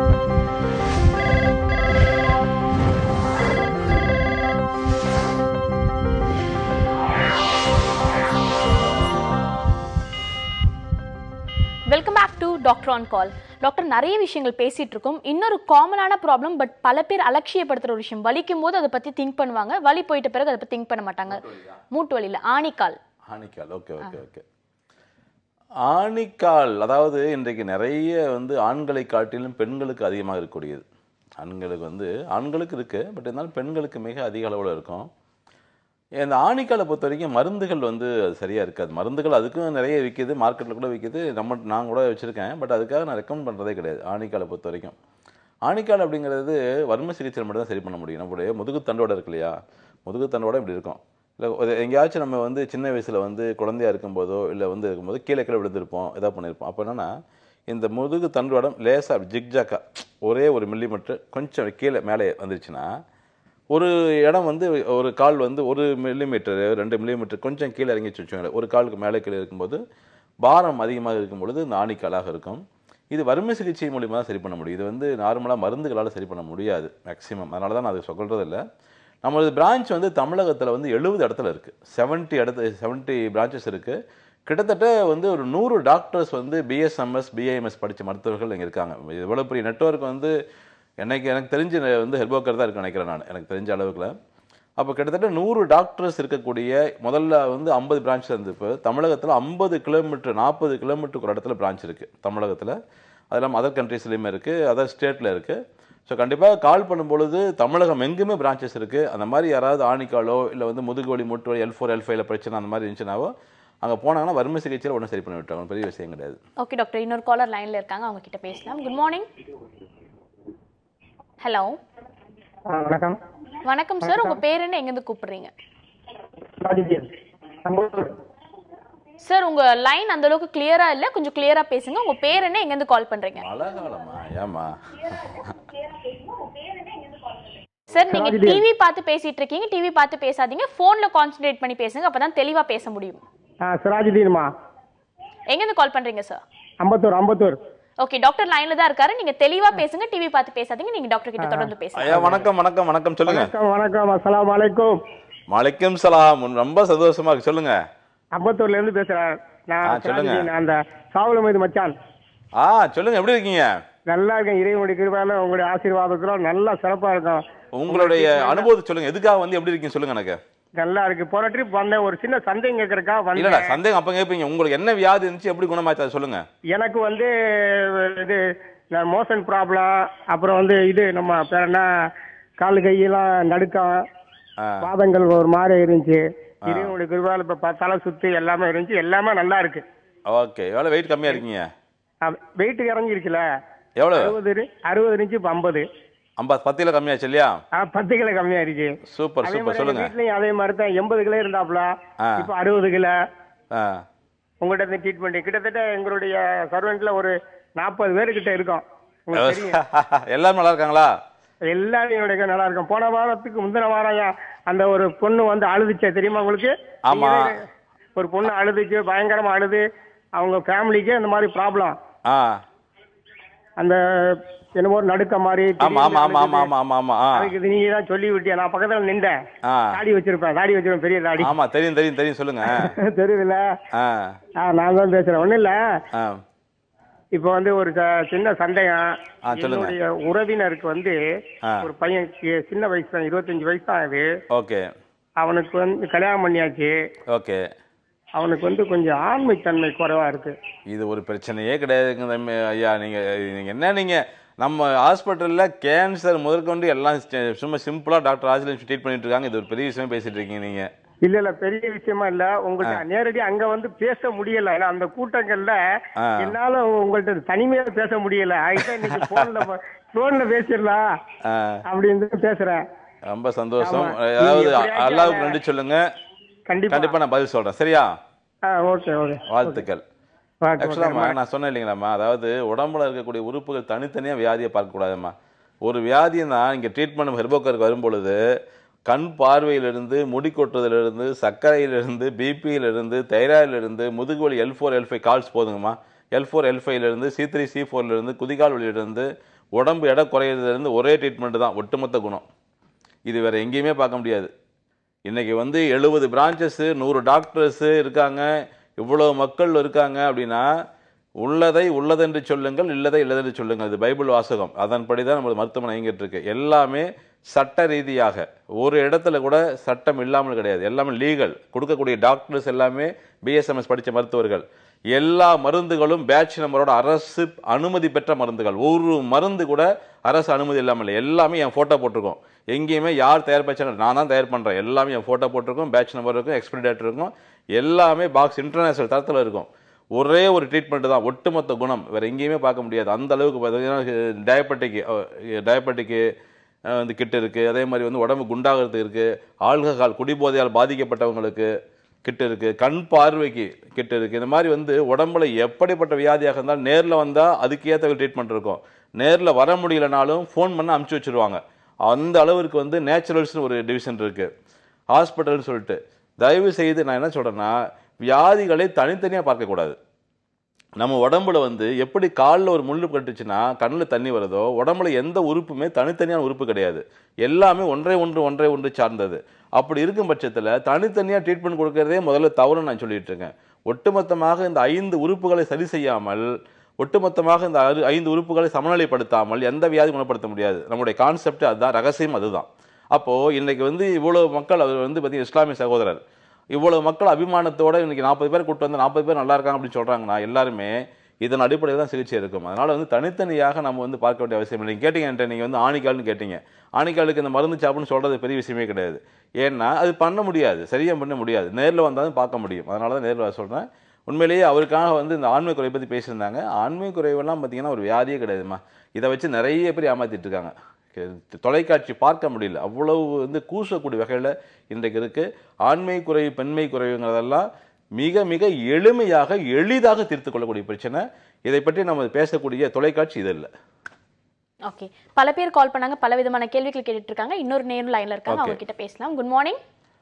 welcome back to doctor on call doctor நிறைய விஷயங்கள் பேசிட்டு இருக்கோம் இன்னொரு காமனான ப்ராப்ளம் பட் பல பேர் அலட்சியப்படுத்துற ஒரு விஷயம் வலிக்கும் போது அதை பத்தி திங்க் பண்ணுவாங்க வலி போயிட்ட பிறகு அதை பத்தி திங்க் பண்ண மாட்டாங்க மூட்டு வலியில ஆணிக்கால்
ஆணிக்கால் ஓகே ஓகே ஓகே ஆணிக்கால் அதாவது இன்றைக்கு நிறைய வந்து ஆண்களை காட்டிலும் பெண்களுக்கு அதிகமாக இருக்கக்கூடியது ஆண்களுக்கு வந்து ஆண்களுக்கு இருக்கு பட் இருந்தாலும் பெண்களுக்கு மிக அதிக அளவில் இருக்கும் இந்த ஆணிக்காலை பொறுத்த வரைக்கும் மருந்துகள் வந்து அது சரியாக இருக்காது மருந்துகள் அதுக்கும் நிறைய விற்கிது மார்க்கெட்டில் கூட விற்கிது நம்ம நான் கூட வச்சுருக்கேன் பட் அதுக்காக நான் ரெக்கமெண்ட் பண்ணுறதே கிடையாது ஆணிக்காலை பொறுத்த வரைக்கும் ஆணிக்கால் அப்படிங்கிறது வர்ம சிகிச்சை மட்டும் தான் சரி பண்ண முடியும் நம்மளுடைய முதுகுத்தண்டோட இருக்கு இல்லையா முதுகுத்தண்டோட இப்படி இருக்கும் இல்லை ஒரு எங்கேயாச்சும் நம்ம வந்து சின்ன வயசில் வந்து குழந்தையா இருக்கும்போதோ இல்லை வந்து இருக்கும்போது கீழே கீழே விழுந்திருப்போம் ஏதாவது பண்ணியிருப்போம் அப்போ என்னன்னா இந்த முதுகு தண்டோடம் லேசாக ஜிக்ஜாக்கா ஒரே ஒரு மில்லிமீட்டர் கொஞ்சம் கீழே மேலே வந்துருச்சுன்னா ஒரு இடம் வந்து ஒரு கால் வந்து ஒரு மில்லிமீட்டர் ரெண்டு மில்லிமீட்டர் கொஞ்சம் கீழே இறங்கிச்சு வச்சுக்கோங்களேன் ஒரு காலுக்கு மேலே கீழே இருக்கும்போது பாரம் அதிகமாக இருக்கும் பொழுது இந்த ஆணிக்காலாக இருக்கும் இது வறுமை சிகிச்சை மூலிமா தான் சரி பண்ண முடியும் இது வந்து நார்மலாக மருந்துகளால் சரி பண்ண முடியாது மேக்ஸிமம் அதனால தான் நான் அதை சொல்கிறது இல்லை நம்மளது பிரான்ச் வந்து தமிழகத்தில் வந்து எழுபது இடத்துல இருக்குது செவன்ட்டி இடத்து செவன்ட்டி பிரான்ச்சஸ் இருக்குது கிட்டத்தட்ட வந்து ஒரு நூறு டாக்டர்ஸ் வந்து பிஎஸ்எம்எஸ் பிஐஎம்எஸ் படித்த மருத்துவர்கள் இங்கே இருக்காங்க இவ்வளோ பெரிய நெட்வொர்க் வந்து எனக்கு எனக்கு தெரிஞ்ச வந்து ஹெல்போக்கர் தான் இருக்கு நினைக்கிறேன் நான் எனக்கு தெரிஞ்ச அளவுக்குல அப்போ கிட்டத்தட்ட நூறு டாக்டர்ஸ் இருக்கக்கூடிய முதல்ல வந்து ஐம்பது பிரான்ச் இருந்து இப்போ தமிழகத்தில் ஐம்பது கிலோமீட்டர் நாற்பது கிலோமீட்டருக்கு ஒரு இடத்துல பிரான்ச் இருக்குது தமிழகத்தில் அது இல்லாமல் அதர் கண்ட்ரீஸ்லேயுமே இருக்குது அதர் ஸ்டேட்டில் இருக்குது ஸோ கண்டிப்பாக கால் பண்ணும்பொழுது தமிழகம் எங்குமே பிரான்ச்சஸ் இருக்குது அந்த மாதிரி யாராவது ஆணிக்காலோ இல்லை வந்து முதுகுவலி மூட்டு வலி எல் ஃபோர் எல் ஃபைவ்ல பிரச்சனை அந்த மாதிரி இருந்துச்சுனாவோ அங்கே போனாங்கன்னா வறுமை சிகிச்சையில் உடனே சரி பண்ணி விட்டாங்க பெரிய விஷயம் கிடையாது
ஓகே டாக்டர் இன்னொரு காலர் லைன்ல இருக்காங்க அவங்க கிட்ட பேசலாம் குட் மார்னிங் ஹலோ
ஆ, வணக்கம்
வணக்கம் சார் உங்க பேர் என்ன எங்க இருந்து கூப்பிடுறீங்க
ராஜதீன் சம்பூர்
சார் உங்க லைன் அந்த அளவுக்கு கிளியரா இல்ல கொஞ்சம் கிளியரா பேசுங்க உங்க பேர் என்ன எங்க இருந்து கால் பண்றீங்க
மழை காலமா ஏமா
சார் நீங்க டிவி பார்த்து பேசிட்டு இருக்கீங்க டிவி பார்த்து பேசாதீங்க போன்ல கான்சென்ட்ரேட் பண்ணி பேசுங்க அப்பதான் தெளிவா பேச முடியும்
ஆ சிராஜுதீன்மா
எங்க இருந்து கால் பண்றீங்க sir
Ambattur Ambattur
okay doctor லைன்ல தான் இருக்காரு நீங்க தெளிவா பேசுங்க டிவி பார்த்து பேசாதீங்க நீங்க டாக்டர் கிட்ட தொடர்ந்து பேசுங்க
ஐயா வணக்கம் வணக்கம் வணக்கம் சொல்லுங்க
வணக்கம் வணக்கம் அஸ்ஸலாமு அலைக்கும்
வலைக்கம் சலாம் ரொம்ப சந்தோஷமா இருக்கு சொல்லுங்க
அம்பத்தூர்ல இருந்து பேசுறேன்
ஆ,
நான்
சொல்லுங்க.
சிராஜுதீன், அந்த சாவுல மீது மச்சான்
ஆ சொல்லுங்க எப்படி இருக்கீங்க
நல்லா இருக்கேன் இறைவனுடைய கிருபால உங்களுடைய ஆசீர்வாதத்துல நல்லா சிறப்பா இருக்கும்
உங்களுடைய அனுபவத்தை சொல்லுங்க எதுக்காக வந்து எப்படி இருக்கீங்க சொல்லுங்க எனக்கு
நல்லா இருக்கு போன ட்ரிப் வந்தேன் ஒரு சின்ன சந்தேகம் கேட்கறக்கா
இல்லடா
வந்தேன்
சந்தேகம் அப்ப கேட்பீங்க உங்களுக்கு என்ன வியாதி இருந்துச்சு எப்படி குணமாச்சு அதை சொல்லுங்க
எனக்கு வந்து இது மோஷன் ப்ராப்ளம் அப்புறம் வந்து இது நம்ம பேர் என்ன கால் கையெல்லாம் நடுக்கம்
ஆ,
பாதங்கள் ஒரு மாதிரி இருந்துச்சு இறைவனுடைய கிருபால இப்ப ப- தலை சுத்து எல்லாமே இருந்துச்சு எல்லாமே நல்லா இருக்கு
ஓகே எவ்வளவு வெயிட் கம்மியா இருக்கீங்க
வெயிட் இறங்கிருச்சுல
எவ்வளவு
அறுபது இரு- அறுபது இருந்துச்சு இப்ப ஐம்பது
ஐம்பது பத்து கிலோ கம்மியாச்சு இல்லையா
ஆ, பத்து கிலோ கம்மியா இருக்கு
சூப்பர்
அதே
சூப்பர்
மாதிரி எங்க
சொல்லுங்க
வீட்லயும் அதே மாதிரி தான் எண்பது கிலோ இருந்தாப்ல
ஆ.
இப்ப அறுபது கிலோ
ஆ,
உங்கள்கிட்ட இருந்து ட்ரீட்மெண்ட் கிட்டத்தட்ட எங்களுடைய சர்வெண்ட்ல ஒரு நாற்பது பேரு கிட்ட இருக்கோம் உங்களுக்கு தெரியும்
எல்லாரும் நல்லா இருக்காங்களா
எல்லாரும் என்னுடைய நல்லா இருக்கும் போன வாரத்துக்கு முந்தின வாரம் ஏன் அந்த ஒரு பொண்ணு வந்து அழுதுச்சே தெரியுமா உங்களுக்கு
ஆமா.
நீங்களே ஒரு பொண்ணு அழுதுச்சு பயங்கரமா அழுது அவங்க ஃபேமிலிக்கு அந்த மாதிரி ப்ராப்ளம்
ஆ
அந்த என்னமோ ஒரு நடுக்க மாதிரி
ஆமா ஆமா ஆமா ஆமா ஆமா ஆமா ஆமா ஆ
அதுக்கு நீங்க தான் சொல்லி விட்டியா நான் பக்கத்துல நின்றேன்
ஆ
தாடி வச்சிருப்பேன் தாடி வச்சிருப்பேன் பெரிய தாடி
ஆமா தெரியும் தெரியும் தெரியும் சொல்லுங்க
தெரியுதுல்ல
ஆ
ஆ நான் தான் பேசுறேன் ஒண்ணும் இல்ல
ஆ
இப்போ வந்து ஒரு ச- சின்ன சந்தேகம்
ஆ, சொல்லுங்க.
என்னுடைய உறவினருக்கு வந்து
ஆ.
ஒரு பையன் சி- சின்ன வயசு தான் இருபத்தஞ்சு வயசு தான் ஆகுது
ஓகே
அவனுக்கு வந்து கல்யாணம் பண்ணியாச்சு
ஓகே
அவனுக்கு வந்து கொஞ்சம் ஆண்மைத்தன்மை குறைவா இருக்கு
இது ஒரு பிரச்சனையே கிடையாதுங்க தம்பி ஐயா நீங்க நீங்க என்ன நீங்க நம்ம ஹாஸ்பிட்டல்ல கேன்சர் முதற்கொண்டு எல்லாம் சி- சும்மா சிம்பிளா டாக்டர் ராஜலட்சுமி ட்ரீட் பண்ணிட்டு இருக்காங்க இது ஒரு பெரிய விஷயம் பேசிட்டு இருக்கீங்க நீங்க
இல்ல இல்ல பெரிய விஷயமா இல்ல உங்கள்ட்ட நேரடி அங்க வந்து பேச முடியல ஏன்னா அந்த கூட்டங்கள்ல
ஆ.
என்னால உங்கள்ட்ட தனிமையா பேச முடியல அதுதான் இன்னைக்கு போன்ல போன்ல பேசிடலாம்
ஆ,
அப்படின்னு பேசுறேன்
ரொம்ப சந்தோஷம்
ஆமா.
அதாவது
நீங்க எப்படியாச்சும்
அல்லாவுக்கு
அதை-
நன்றி சொல்லுங்க
கண்டிப்பா
கண்டிப்பா நான் பதில் சொல்றேன் சரியா
ஆ ஓகே ஓகே
வாழ்த்துக்கள் ஆக்சுவலாமா நான் சொன்னேன் இல்லைங்களாம்மா அதாவது உடம்புல இருக்கக்கூடிய உறுப்புகள் தனித்தனியாக வியாதியை பார்க்கக்கூடாதும்மா ஒரு வியாதினா இங்கே ட்ரீட்மெண்ட் ஹெர்போக்கருக்கு வரும்பொழுது கண் பார்வையிலிருந்து முடி கொட்டுறதுலேருந்து சர்க்கரையிலிருந்து பிபியிலிருந்து தைராய்டிலிருந்து முதுகுவலி L four L five calls போதுங்கம்மா எல் ஃபோர் எல் ஃபைவ்லேருந்து சி த்ரீ சி ஃபோர்லேருந்து குதிகால் வலியிலிருந்து உடம்பு எடை குறையிறதுலேருந்து ஒரே ட்ரீட்மெண்ட் தான் ஒட்டுமொத்த குணம் இது வேறு எங்கேயுமே பார்க்க முடியாது இன்றைக்கி வந்து எழுபது பிரான்ச்சஸ்ஸு நூறு டாக்டர்ஸு இருக்காங்க இவ்வளோ மக்கள் இருக்காங்க அப்படின்னா உள்ளதை உள்ளதென்று சொல்லுங்கள் இல்லதை இல்லதென்று சொல்லுங்கள் இது பைபிள் வாசகம் அதன்படி தான் நமது மருத்துவமனை இயங்கிட்டு இருக்கு எல்லாமே சட்ட ரீதியாக ஒரு இடத்துல கூட சட்டம் இல்லாமல் கிடையாது எல்லாமே லீகல் கொடுக்கக்கூடிய டாக்டர்ஸ் எல்லாமே பிஎஸ்எம்எஸ் படித்த மருத்துவர்கள் எல்லா மருந்துகளும் பேட்ச் நம்பரோட அரசு அனுமதி பெற்ற மருந்துகள் ஒரு மருந்து கூட அரசு அனுமதி இல்லாமல் இல்லை எல்லாமே என் ஃபோட்டோ போட்டிருக்கோம் எங்கேயுமே யார் தயார் பண்ணாங்க நான் தான் தயார் பண்ணுறேன் எல்லாமே என் ஃபோட்டோ போட்டிருக்கோம் பேட்ச் நம்பர் இருக்கும் எக்ஸ்பிரி டேட் இருக்கும் எல்லாமே பாக்ஸ் இன்டர்நேஷனல் தரத்தில் இருக்கும் ஒரே ஒரு ட்ரீட்மெண்ட் தான் ஒட்டுமொத்த குணம் வேறு எங்கேயுமே பார்க்க முடியாது அந்த அளவுக்கு பார்த்தீங்கன்னா டயபெட்டிக்கு டயபெட்டிக்கு வந்து கிட் இருக்குது அதே மாதிரி வந்து உடம்பு குண்டாகிறதுக்கு இருக்குது ஆல்கஹால் குடிபோதையால் பாதிக்கப்பட்டவங்களுக்கு கிட் இருக்குது கண் பார்வைக்கு கிட் இருக்குது இந்த மாதிரி வந்து உடம்புல எப்படிப்பட்ட வியாதியாக இருந்தாலும் நேரில் வந்தால் அதுக்கு ஏற்ற ட்ரீட்மெண்ட் இருக்கும் நேரில் வர முடியலனாலும் ஃபோன் பண்ண அமுச்சு வச்சுருவாங்க அந்த அளவிற்கு வந்து நேச்சுரல்ஸ்னு ஒரு டிவிஷன் இருக்குது ஹாஸ்பிட்டல்னு சொல்லிட்டு தயவு செய்து நான் என்ன சொல்கிறேன்னா வியாதிகளை தனித்தனியாக பார்க்கக்கூடாது நம்ம உடம்புல வந்து எப்படி காலில் ஒரு முள்ளு கட்டுச்சுன்னா கண்ணில் தண்ணி வருதோ உடம்புல எந்த உறுப்புமே தனித்தனியான உறுப்பு கிடையாது எல்லாமே ஒன்றை ஒன்று ஒன்றை ஒன்று சார்ந்தது அப்படி இருக்கும் பட்சத்தில் தனித்தனியாக ட்ரீட்மெண்ட் கொடுக்கறதே முதல்ல தவறுன்னு நான் சொல்லிட்டு இருக்கேன் ஒட்டுமொத்தமாக இந்த ஐந்து உறுப்புகளை சரி செய்யாமல் ஒட்டுமொத்தமாக இந்த அறு- ஐந்து உறுப்புகளை சமநிலைப்படுத்தாமல் எந்த வியாதி குணப்படுத்த முடியாது நம்முடைய கான்செப்ட் அதுதான் ரகசியம் அதுதான் அப்போது இன்னைக்கு வந்து இவ்வளவு மக்கள் அவர் வந்து பார்த்தீங்கன்னா இஸ்லாமிய சகோதரர் இவ்வளவு மக்கள் அபிமானத்தோட இன்னைக்கு நாற்பது பேர் கூட்டு வந்து நாற்பது பேர் நல்லா இருக்காங்க அப்படின்னு சொல்றாங்கன்னா எல்லாருமே இதன் அடிப்படையில் தான் சிகிச்சை இருக்கும் அதனால வந்து தனித்தனியாக நம்ம வந்து பார்க்க வேண்டிய அவசியம் இல்லை நீங்கள் கேட்டீங்க என்கிட்ட நீங்கள் வந்து ஆணிக்கால்னு கேட்டீங்க ஆணிக்காலுக்கு இந்த மருந்து சாப்பிடுன்னு சொல்றது பெரிய விஷயமே கிடையாது ஏன்னா அது பண்ண முடியாது சரியாக பண்ண முடியாது நேரில் வந்தாலும் பார்க்க முடியும் அதனால தான் நேரில் வர சொல்கிறேன் உண்மையிலேயே அவருக்காக வந்து இந்த ஆண்மை குறை பற்றி பேசியிருந்தாங்க ஆண்மை குறைவெல்லாம் பார்த்தீங்கன்னா ஒரு வியாதியே கிடையாதுமா இதை வச்சு நிறைய பேர் ஏமாத்திட்டு இருக்காங்க கே- தொலைக்காட்சி பார்க்க முடியல அவ்வளவு வந்து கூசக்கூடிய வகையில் இன்றைக்கு இருக்குது ஆண்மை குறைவு பெண்மை குறைவுங்கிறதெல்லாம் மிக மிக எளிமையாக எளிதாக தீர்த்து கொள்ளக்கூடிய பிரச்சனை இதை பற்றி நம்ம பேசக்கூடிய தொலைக்காட்சி இது இல்லை
ஓகே பல பேர் கால் பண்ணாங்க பல விதமான கேள்விகள் கேட்டுட்டு இருக்காங்க இன்னொரு நேரம் லைன்ல இருக்காங்க
Okay.
அவங்க கிட்ட பேசலாம் குட் மார்னிங்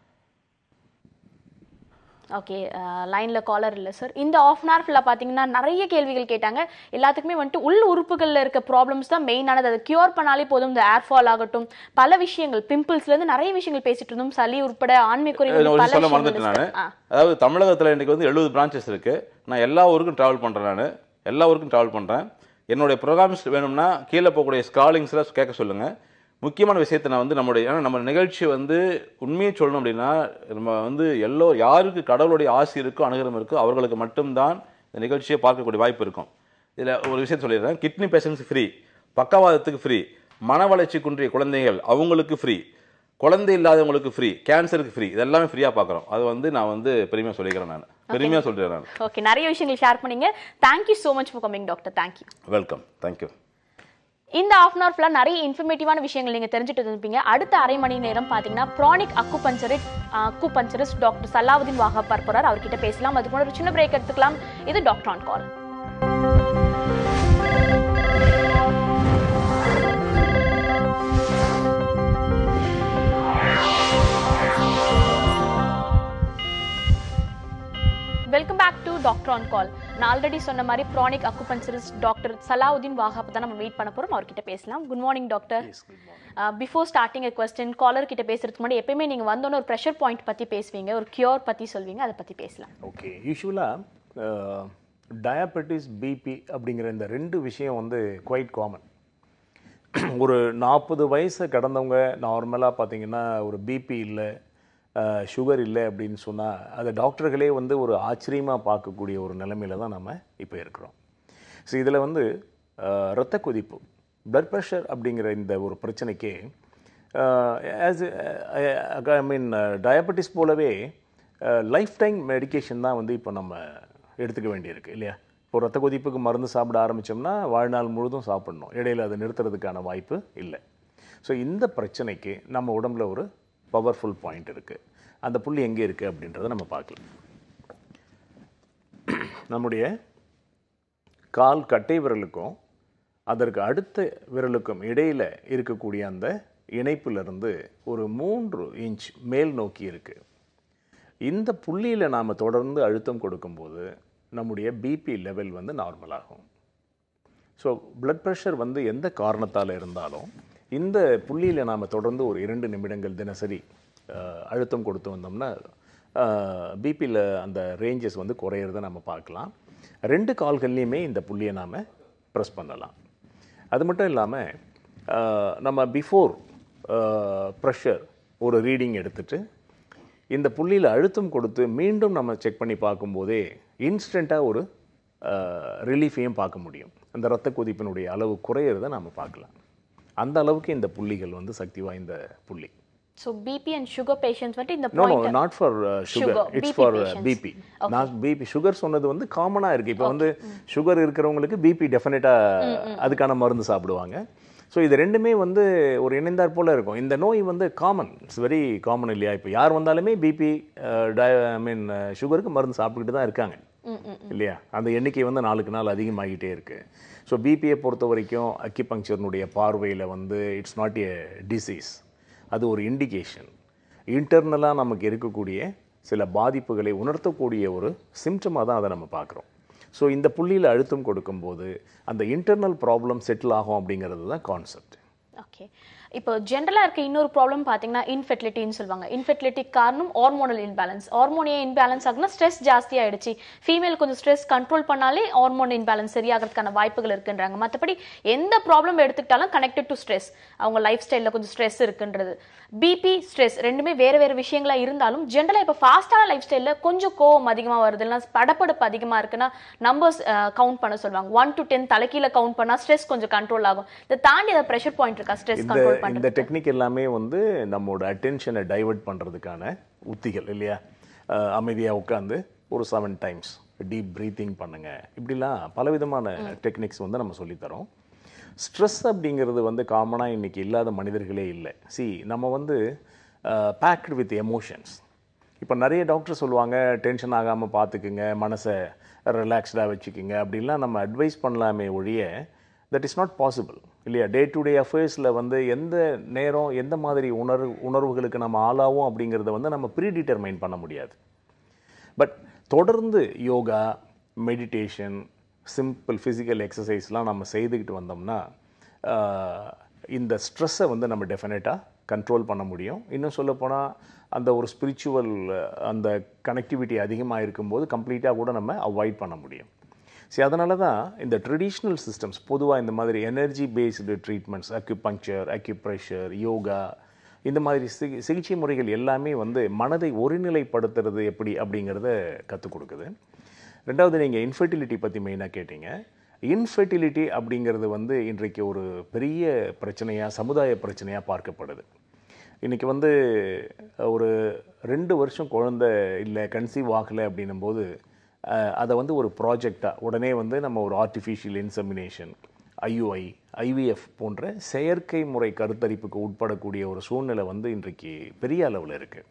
ஓகே லைன்ல காலர் இல்ல சார் இந்த ஆஃப் அன் ஹவர் ஃபுல்லாக பார்த்தீங்கன்னா நிறைய கேள்விகள் கேட்டாங்க எல்லாத்துக்குமே வந்துட்டு உள் உறுப்புகளில் இருக்க ப்ராப்ளம்ஸ் தான் மெயினானது அதை கியூர் பண்ணாலே போதும் இந்த ஏர் ஃபால் ஆகட்டும் பல விஷயங்கள் பிம்பிள்ஸ்ல இருந்து நிறைய விஷயங்கள் பேசிட்டு இருந்தோம் சளி உட்பட ஆண்மை குறைவு
ஒரு
பல
சொல்ல
விஷயங்கள்
மறந்துட்டேன் நான்
discuss- ஆ.
அதாவது தமிழகத்தில் இன்றைக்கி வந்து எழுபது பிரான்ச்சஸ் இருக்குது நான் எல்லா ஊருக்கும் ட்ராவல் பண்ணுறேன் நான் எல்லா ஊருக்கும் ட்ராவல் பண்ணுறேன் என்னுடைய ப்ரோக்ராம்ஸ் வேணும்னா கீழே போகக்கூடிய ஸ்காலிங்ஸில் கேட்க சொல்லுங்கள் முக்கியமான விஷயத்தை நான் வந்து நம்மளுடைய ஏன்னா நம்ம நிகழ்ச்சி வந்து உண்மையை சொல்லணும் அப்படின்னா நம்ம வந்து எல்லோ யாருக்கு கடவுளுடைய ஆசி இருக்கோ அனுகிரம் இருக்கோ அவர்களுக்கு மட்டும்தான் இந்த நிகழ்ச்சியை பார்க்கக்கூடிய வாய்ப்பு இருக்கும் இதில் ஒரு விஷயம் சொல்லிடுறேன் கிட்னி பேஷண்ட்ஸ் ஃப்ரீ பக்கவாதத்துக்கு ஃப்ரீ மன வளர்ச்சி குன்றிய குழந்தைகள் அவங்களுக்கு ஃப்ரீ குழந்தை இல்லாதவங்களுக்கு ஃப்ரீ கேன்சருக்கு ஃப்ரீ இதெல்லாமே ஃப்ரீயாக பார்க்குறோம் அது வந்து நான் வந்து பெருமையாக சொல்லிக்கிறேன் நான் பெருமையாக சொல்கிறேன் நான்
ஓகே நிறைய விஷயங்கள் ஷேர் பண்ணீங்க thank you so much for coming doctor thank you
welcome thank you
இந்த ஆஃப் அன் ஹவர் ஃபுல்லாக நிறைய இன்ஃபர்மேட்டிவான விஷயங்கள் நீங்கள் தெரிஞ்சுட்டு இருப்பீங்க அடுத்த அரை மணி நேரம் பார்த்தீங்கன்னா pranic acupuncturist acupuncturist doctor Salahuddin வாகா பார்ப்பறார் அவர்கிட்ட பேசலாம் அதுக்கு முன்னாடி ஒரு சின்ன பிரேக் எடுத்துக்கலாம் இது doctor on call welcome back to doctor on call நான் ஆல்ரெடி சொன்ன மாதிரி pranic acupuncturist doctor Salahuddin Wahab தான் நம்ம வெயிட் பண்ண போறோம் அவர்கிட்ட பேசலாம் good morning doctor before starting a question caller கிட்ட பேசுறதுக்கு முன்னாடி எப்பயுமே நீங்க வந்தோன்னே ஒரு ப்ரெஷர் பாயிண்ட் பத்தி பேசுவீங்க ஒரு கியூர் பத்தி சொல்வீங்க அதை பத்தி பேசலாம்
ஓகே யூஸ்வலாக டயபெட்டிஸ் பிபி அப்படிங்கிற இந்த ரெண்டு விஷயம் வந்து குவைட் காமன் ஒரு நாற்பது வயசை கடந்தவங்க நார்மலாக பார்த்தீங்கன்னா ஒரு பிபி இல்லை சுகர் இல்லை அப்படின்னு சொன்னால் அதை டாக்டர்களே வந்து ஒரு ஆச்சரியமாக பார்க்கக்கூடிய ஒரு நிலைமையில தான் நம்ம இப்போ இருக்கிறோம் ஸோ இதில் வந்து அஹ், இரத்த கொதிப்பு blood ப்ரெஷர் அப்படிங்கிற இந்த ஒரு பிரச்சனைக்கு ஆஸ் ஐ மீன் டயபெட்டிஸ் போலவே லைஃப் டைம் மெடிகேஷன் தான் வந்து இப்போ நம்ம எடுத்துக்க வேண்டியிருக்கு இல்லையா இப்போ ரத்த கொதிப்புக்கு மருந்து சாப்பிட ஆரம்பித்தோம்னா வாழ்நாள் முழுதும் சாப்பிடணும் இடையில அதை நிறுத்துறதுக்கான வாய்ப்பு இல்லை ஸோ இந்த பிரச்சனைக்கு நம்ம உடம்புல ஒரு பவர்ஃபுல் பாயிண்ட் இருக்குது அந்த புள்ளி எங்கே இருக்குது அப்படின்றத நம்ம பார்க்கலாம் நம்முடைய கால் கட்டை விரலுக்கும் அதற்கு அடுத்த விரலுக்கும் இடையில இருக்கக்கூடிய அந்த இணைப்பிலிருந்து ஒரு மூன்று இன்ச் மேல் நோக்கி இருக்கு இந்த புள்ளியில் நாம் தொடர்ந்து அழுத்தம் கொடுக்கும்போது நம்முடைய பிபி லெவல் வந்து நார்மல் ஆகும் ஸோ பிளட் ப்ரெஷர் வந்து எந்த காரணத்தால் இருந்தாலும் இந்த புள்ளியில் நாம் தொடர்ந்து ஒரு இரண்டு நிமிடங்கள் தினசரி அஹ், அழுத்தம் கொடுத்து வந்தோம்னா பிபியில் அந்த ரேஞ்சஸ் வந்து குறையிறத நம்ம பார்க்கலாம் ரெண்டு கால்கள்லையுமே இந்த புள்ளியை நாம் ப்ரெஸ் பண்ணலாம் அது மட்டும் இல்லாமல் நம்ம பிஃபோர் ப்ரெஷர் ஒரு ரீடிங் எடுத்துட்டு இந்த புள்ளியில் அழுத்தம் கொடுத்து மீண்டும் நம்ம செக் பண்ணி பார்க்கும்போதே இன்ஸ்டண்ட்டாக ஒரு ரிலீஃபையும் பார்க்க முடியும் அந்த இரத்த கொதிப்பினுடைய அளவு குறையிறத நம்ம பார்க்கலாம் அந்த அளவுக்கு இந்த புள்ளிகள் வந்து சக்தி வாய்ந்த புள்ளி
so BP and sugar patients வந்துட்டு இந்த
no no
point
not for sugar
Sugar,
it's
BP
for
patients.
BP நான் பிபி சுகர் சொன்னது வந்து காமனாக இருக்குது இப்போ வந்து சுகர் இருக்கிறவங்களுக்கு பிபி டெஃபினட்டாக அதுக்கான மருந்து சாப்பிடுவாங்க ஸோ இது ரெண்டுமே வந்து ஒரு இணைந்தாற் போல இருக்கும் இந்த நோய் வந்து காமன் இட்ஸ் வெரி காமன் இல்லையா இப்போ யார் வந்தாலுமே பிபி ஐ மீன் சுகருக்கு மருந்து சாப்பிட்டுக்கிட்டு தான் இருக்காங்க இல்லையா அந்த எண்ணிக்கை வந்து நாளுக்கு நாள் அதிகமாகிட்டே இருக்கு ஸோ பிபியை பொறுத்த வரைக்கும் அக்கிபங்க்சர்னுடைய பார்வையில் வந்து இட்ஸ் நாட் எ டிசீஸ் அது ஒரு இண்டிகேஷன் இன்டர்னலாக நமக்கு இருக்கக்கூடிய சில பாதிப்புகளை உணர்த்தக்கூடிய ஒரு சிம்டமாக தான் அதை நம்ம பார்க்குறோம் ஸோ இந்த புள்ளியில் அழுத்தம் கொடுக்கும்போது அந்த இன்டர்னல் ப்ராப்ளம் செட்டில் ஆகும் அப்படிங்கிறது தான் கான்செப்ட்
ஓகே இப்போ ஜென்ரலாக இருக்க இன்னொரு ப்ராப்ளம் பார்த்தீங்கன்னா இன்ஃபெர்டிலிட்டின்னு சொல்லுவாங்க இன்ஃபெர்டிலிட்டி காரணம் ஹார்மோனல் இன்பேலன்ஸ் ஹார்மோனிய இன்பேலன்ஸ் ஆகுனா ஸ்ட்ரெஸ் ஜாஸ்தி ஆயிடுச்சு ஃபீமேல் கொஞ்சம் ஸ்ட்ரெஸ் கண்ட்ரோல் பண்ணாலே ஹார்மோன் இன்பேலன்ஸ் சரியாகிறதுக்கான வாய்ப்புகள் இருக்குன்றாங்க மற்றபடி எந்த ப்ராப்ளம் எடுத்துக்கிட்டாலும் கனெக்டட் டு ஸ்ட்ரெஸ் அவங்க லைஃப் ஸ்டைலில் கொஞ்சம் ஸ்ட்ரெஸ் இருக்குன்றது பிபி ஸ்ட்ரெஸ் ரெண்டுமே வேறு வேறு விஷயங்களா இருந்தாலும் ஜென்ரலாக இப்போ ஃபாஸ்டான லைஃப் ஸ்டைலில் கொஞ்சம் கோவம் அதிகமாக வருது இல்லைன்னா படப்படுப்பு அதிகமாக இருக்குன்னா நம்பர்ஸ் கவுண்ட் பண்ண சொல்லுவாங்க ஒன் டு டென் தலைக்கீழ கவுண்ட் பண்ணால் ஸ்ட்ரெஸ் கொஞ்சம் கண்ட்ரோல் ஆகும் இதை தாண்டி அதை ப்ரெஷர் பாயிண்ட் இருக்கா ஸ்ட்ரெஸ்
இந்த
கண்ட்ரோல்
இந்த
பண்ணுறது
டெக்னிக் எல்லாமே வந்து நம்மளோட அட்டென்ஷனை டைவர்ட் பண்ணுறதுக்கான உத்திகள் இல்லையா அமைதியாக உட்காந்து ஒரு செவன் டைம்ஸ் டீப் ப்ரீத்திங் பண்ணுங்க இப்படிலாம் பலவிதமான டெக்னிக்ஸ் வந்து நம்ம சொல்லித்தரோம் ஸ்ட்ரெஸ் அப்படிங்கிறது வந்து காமனாக இன்னைக்கு இல்லாத மனிதர்களே இல்லை சி நம்ம வந்து பேக்டு வித் எமோஷன்ஸ் இப்போ நிறைய டாக்டர் சொல்லுவாங்க டென்ஷன் ஆகாமல் பார்த்துக்குங்க மனசை ரிலாக்ஸ்டாக வச்சுக்குங்க அப்படின்லாம் நம்ம அட்வைஸ் பண்ணலாமே ஒழிய தட் இஸ் நாட் பாசிபிள் இல்லையா டே டு டே அஃபேர்ஸில் வந்து எந்த நேரம் எந்த மாதிரி உணர்வு உணர்வுகளுக்கு நம்ம ஆளாவோம் அப்படிங்கிறத வந்து நம்ம ப்ரீ டிட்டர்மைன் பண்ண முடியாது பட் தொடர்ந்து யோகா மெடிடேஷன் சிம்பிள் ஃபிசிக்கல் எக்ஸசைஸ்லாம் நம்ம செய்துக்கிட்டு வந்தோம்னா ஆஹ், இந்த ஸ்ட்ரெஸ்ஸை வந்து நம்ம டெஃபினட்டாக கண்ட்ரோல் பண்ண முடியும் இன்னும் சொல்லப்போனால் அந்த ஒரு ஸ்பிரிச்சுவல் அந்த கனெக்டிவிட்டி அதிகமாக இருக்கும்போது கம்ப்ளீட்டாக கூட நம்ம அவாய்ட் பண்ண முடியும் சரி அதனால தான் இந்த ட்ரெடிஷ்னல் சிஸ்டம்ஸ் பொதுவாக இந்த மாதிரி energy based treatments acupuncture acupressure yoga இந்த மாதிரி சிகி சிகிச்சை முறைகள் எல்லாமே வந்து மனதை ஒருநிலைப்படுத்துறது எப்படி அப்படிங்கிறத கற்றுக் கொடுக்குது ரெண்டாவது நீங்கள் இன்ஃபர்டிலிட்டி பற்றி மெயினாக கேட்டீங்க இன்ஃபர்டிலிட்டி அப்படிங்கிறது வந்து இன்றைக்கு ஒரு பெரிய பிரச்சனையாக சமுதாய பிரச்சனையாக பார்க்கப்படுது இன்றைக்கி வந்து ஒரு ரெண்டு வருஷம் குழந்தை இல்லை கன்சீவ் ஆகலை அப்படின்னும் போது அஹ், அதை வந்து ஒரு ப்ராஜெக்டாக உடனே வந்து நம்ம ஒரு ஆர்டிஃபிஷியல் இன்சமினேஷன் ஐயுஐ ஐவிஎஃப் போன்ற செயற்கை முறை கருத்தரிப்புக்கு உட்படக்கூடிய ஒரு சூழ்நிலை வந்து இன்றைக்கு பெரிய அளவில் இருக்குது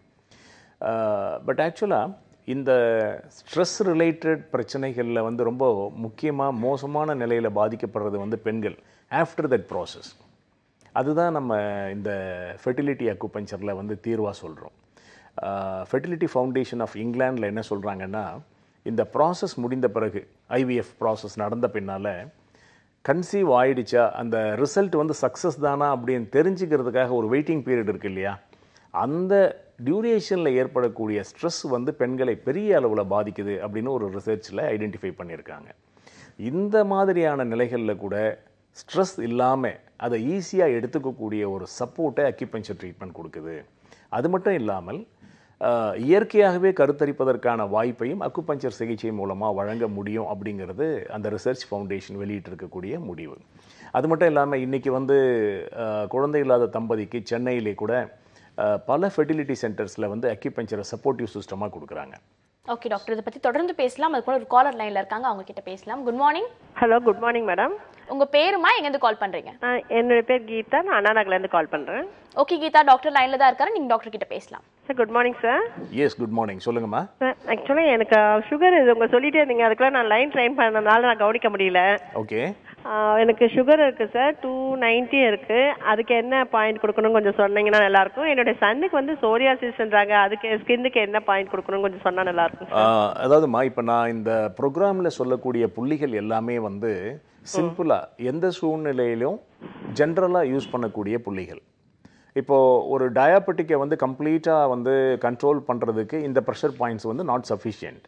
பட் ஆக்சுவலாக இந்த ஸ்ட்ரெஸ் ரிலேட்டட் பிரச்சனைகளில் வந்து ரொம்ப முக்கியமாக மோசமான நிலையில் பாதிக்கப்படுறது வந்து பெண்கள் ஆஃப்டர் தட் ப்ராசஸ் அதுதான் நம்ம இந்த ஃபெர்டிலிட்டி அக்குபஞ்சரில் வந்து தீர்வாக சொல்கிறோம் ஃபெர்டிலிட்டி ஃபவுண்டேஷன் ஆஃப் இங்கிலாண்டில் என்ன சொல்கிறாங்கன்னா இந்த ப்ராசஸ் முடிந்த பிறகு ஐவிஎஃப் ப்ராசஸ் நடந்த பின்னால் கன்சீவ் ஆயிடுச்சா அந்த ரிசல்ட் வந்து சக்ஸஸ் தானா அப்படின்னு தெரிஞ்சுக்கிறதுக்காக ஒரு வெயிட்டிங் பீரியட் இருக்கு இல்லையா அந்த டியூரேஷனில் ஏற்படக்கூடிய ஸ்ட்ரெஸ் வந்து பெண்களை பெரிய அளவில் பாதிக்குது அப்படின்னு ஒரு ரிசர்ச்சில் ஐடென்டிஃபை பண்ணியிருக்காங்க இந்த மாதிரியான நிலைகளில் கூட ஸ்ட்ரெஸ் இல்லாமல் அதை ஈஸியாக எடுத்துக்கக்கூடிய ஒரு சப்போர்ட்டை அக்யூபஞ்சர் ட்ரீட்மெண்ட் கொடுக்குது அது மட்டும் இல்லாமல் ஆஹ், இயற்கையாகவே கருத்தரிப்பதற்கான வாய்ப்பையும் அக்குபஞ்சர் சிகிச்சை மூலமாக வழங்க முடியும் அப்படிங்கிறது அந்த ரிசர்ச் ஃபவுண்டேஷன் வெளியிட்டிருக்கக்கூடிய முடிவு அது மட்டும் இல்லாமல் இன்றைக்கி வந்து ஆஹ், குழந்தை இல்லாத தம்பதிக்கு சென்னையிலே கூட ஆஹ், பல ஃபெர்டிலிட்டி சென்டர்ஸில் வந்து அக்யூபஞ்சரை சப்போர்ட்டிவ் சிஸ்டமாக கொடுக்குறாங்க
ஓகே டாக்டர் இதை பத்தி தொடர்ந்து பேசலாம் அது கூட ஒரு காலர் லைன்ல இருக்காங்க அவங்க கிட்ட பேசலாம் good morning
hello good morning madam
உங்க பேருமா எங்க இருந்து கால் பண்றீங்க
என்னுடைய பேர் கீதா நான் அண்ணா நகர்லேருந்து கால் பண்ணுறேன்
ஓகே கீதா டாக்டர் லைன்ல தான் இருக்காரு நீங்க டாக்டர் கிட்ட பேசலாம்
sir good morning sir
yes good morning சொல்லுங்கம்மா
சார் ஆக்சுவலி எனக்கு சுகர் இது உங்க சொல்லிட்டே இருந்தீங்க அதுக்குலாம் நான் லைன் ட்ரைன் பண்ணதுனால நான் கவனிக்க முடியல
ஓகே
ஆஹ் எனக்கு சுகர் இருக்கு சார் டூ நைன்ட்டி இருக்கு அதுக்கு என்ன பாயிண்ட் கொடுக்கணும் கொஞ்சம் சொன்னீங்கன்னா நல்லா இருக்கும் என்னுடைய சன்னுக்கு வந்து சோரியாசிஸ்ன்றாங்க அதுக்கு ஸ்கின்னுக்கு என்ன பாயிண்ட் கொடுக்கணும் கொஞ்சம் சொன்னா நல்லா இருக்கும் சார்
ஆஹ் அதாவதுமா இப்போ நான் இந்த ப்ரோக்ராமில் சொல்லக்கூடிய புள்ளிகள் எல்லாமே வந்து சிம்பிளாக எந்த சூழ்நிலையிலும் ஜென்ரலாக யூஸ் பண்ணக்கூடிய புள்ளிகள் இப்போ ஒரு டயாபெட்டிக்கை வந்து கம்ப்ளீட்டாக வந்து கண்ட்ரோல் பண்ணுறதுக்கு இந்த ப்ரெஷர் பாயிண்ட்ஸ் வந்து நாட் சஃபிஷியன்ட்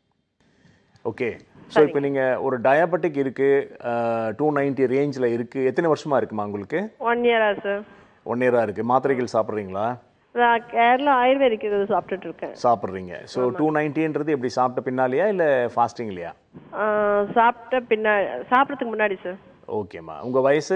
ஓகே ஸோ இப்போ நீங்கள் ஒரு டயாபெட்டிக் இருக்குது டூ நைன்ட்டி ரேஞ்சில் இருக்குது எத்தனை வருஷமாக இருக்குமா உங்களுக்கு
ஒன் இயரா சார்
ஒன் இயராக இருக்குது மாத்திரைகள் சாப்பிட்றீங்களா
நான் கேரளா ஆயுர்வேதிக் இது சாப்பிட்டுட்டு இருக்கேன்
சாப்பிட்றீங்க ஸோ டூ நைன்ட்டின்றது எப்படி சாப்பிட்ட பின்னாலேயா இல்லை ஃபாஸ்டிங்லையா
ஆஹ் சாப்பிட்ட பின்னாடி சாப்பிட்றதுக்கு முன்னாடி சார்
ஓகேம்மா உங்கள் வயசு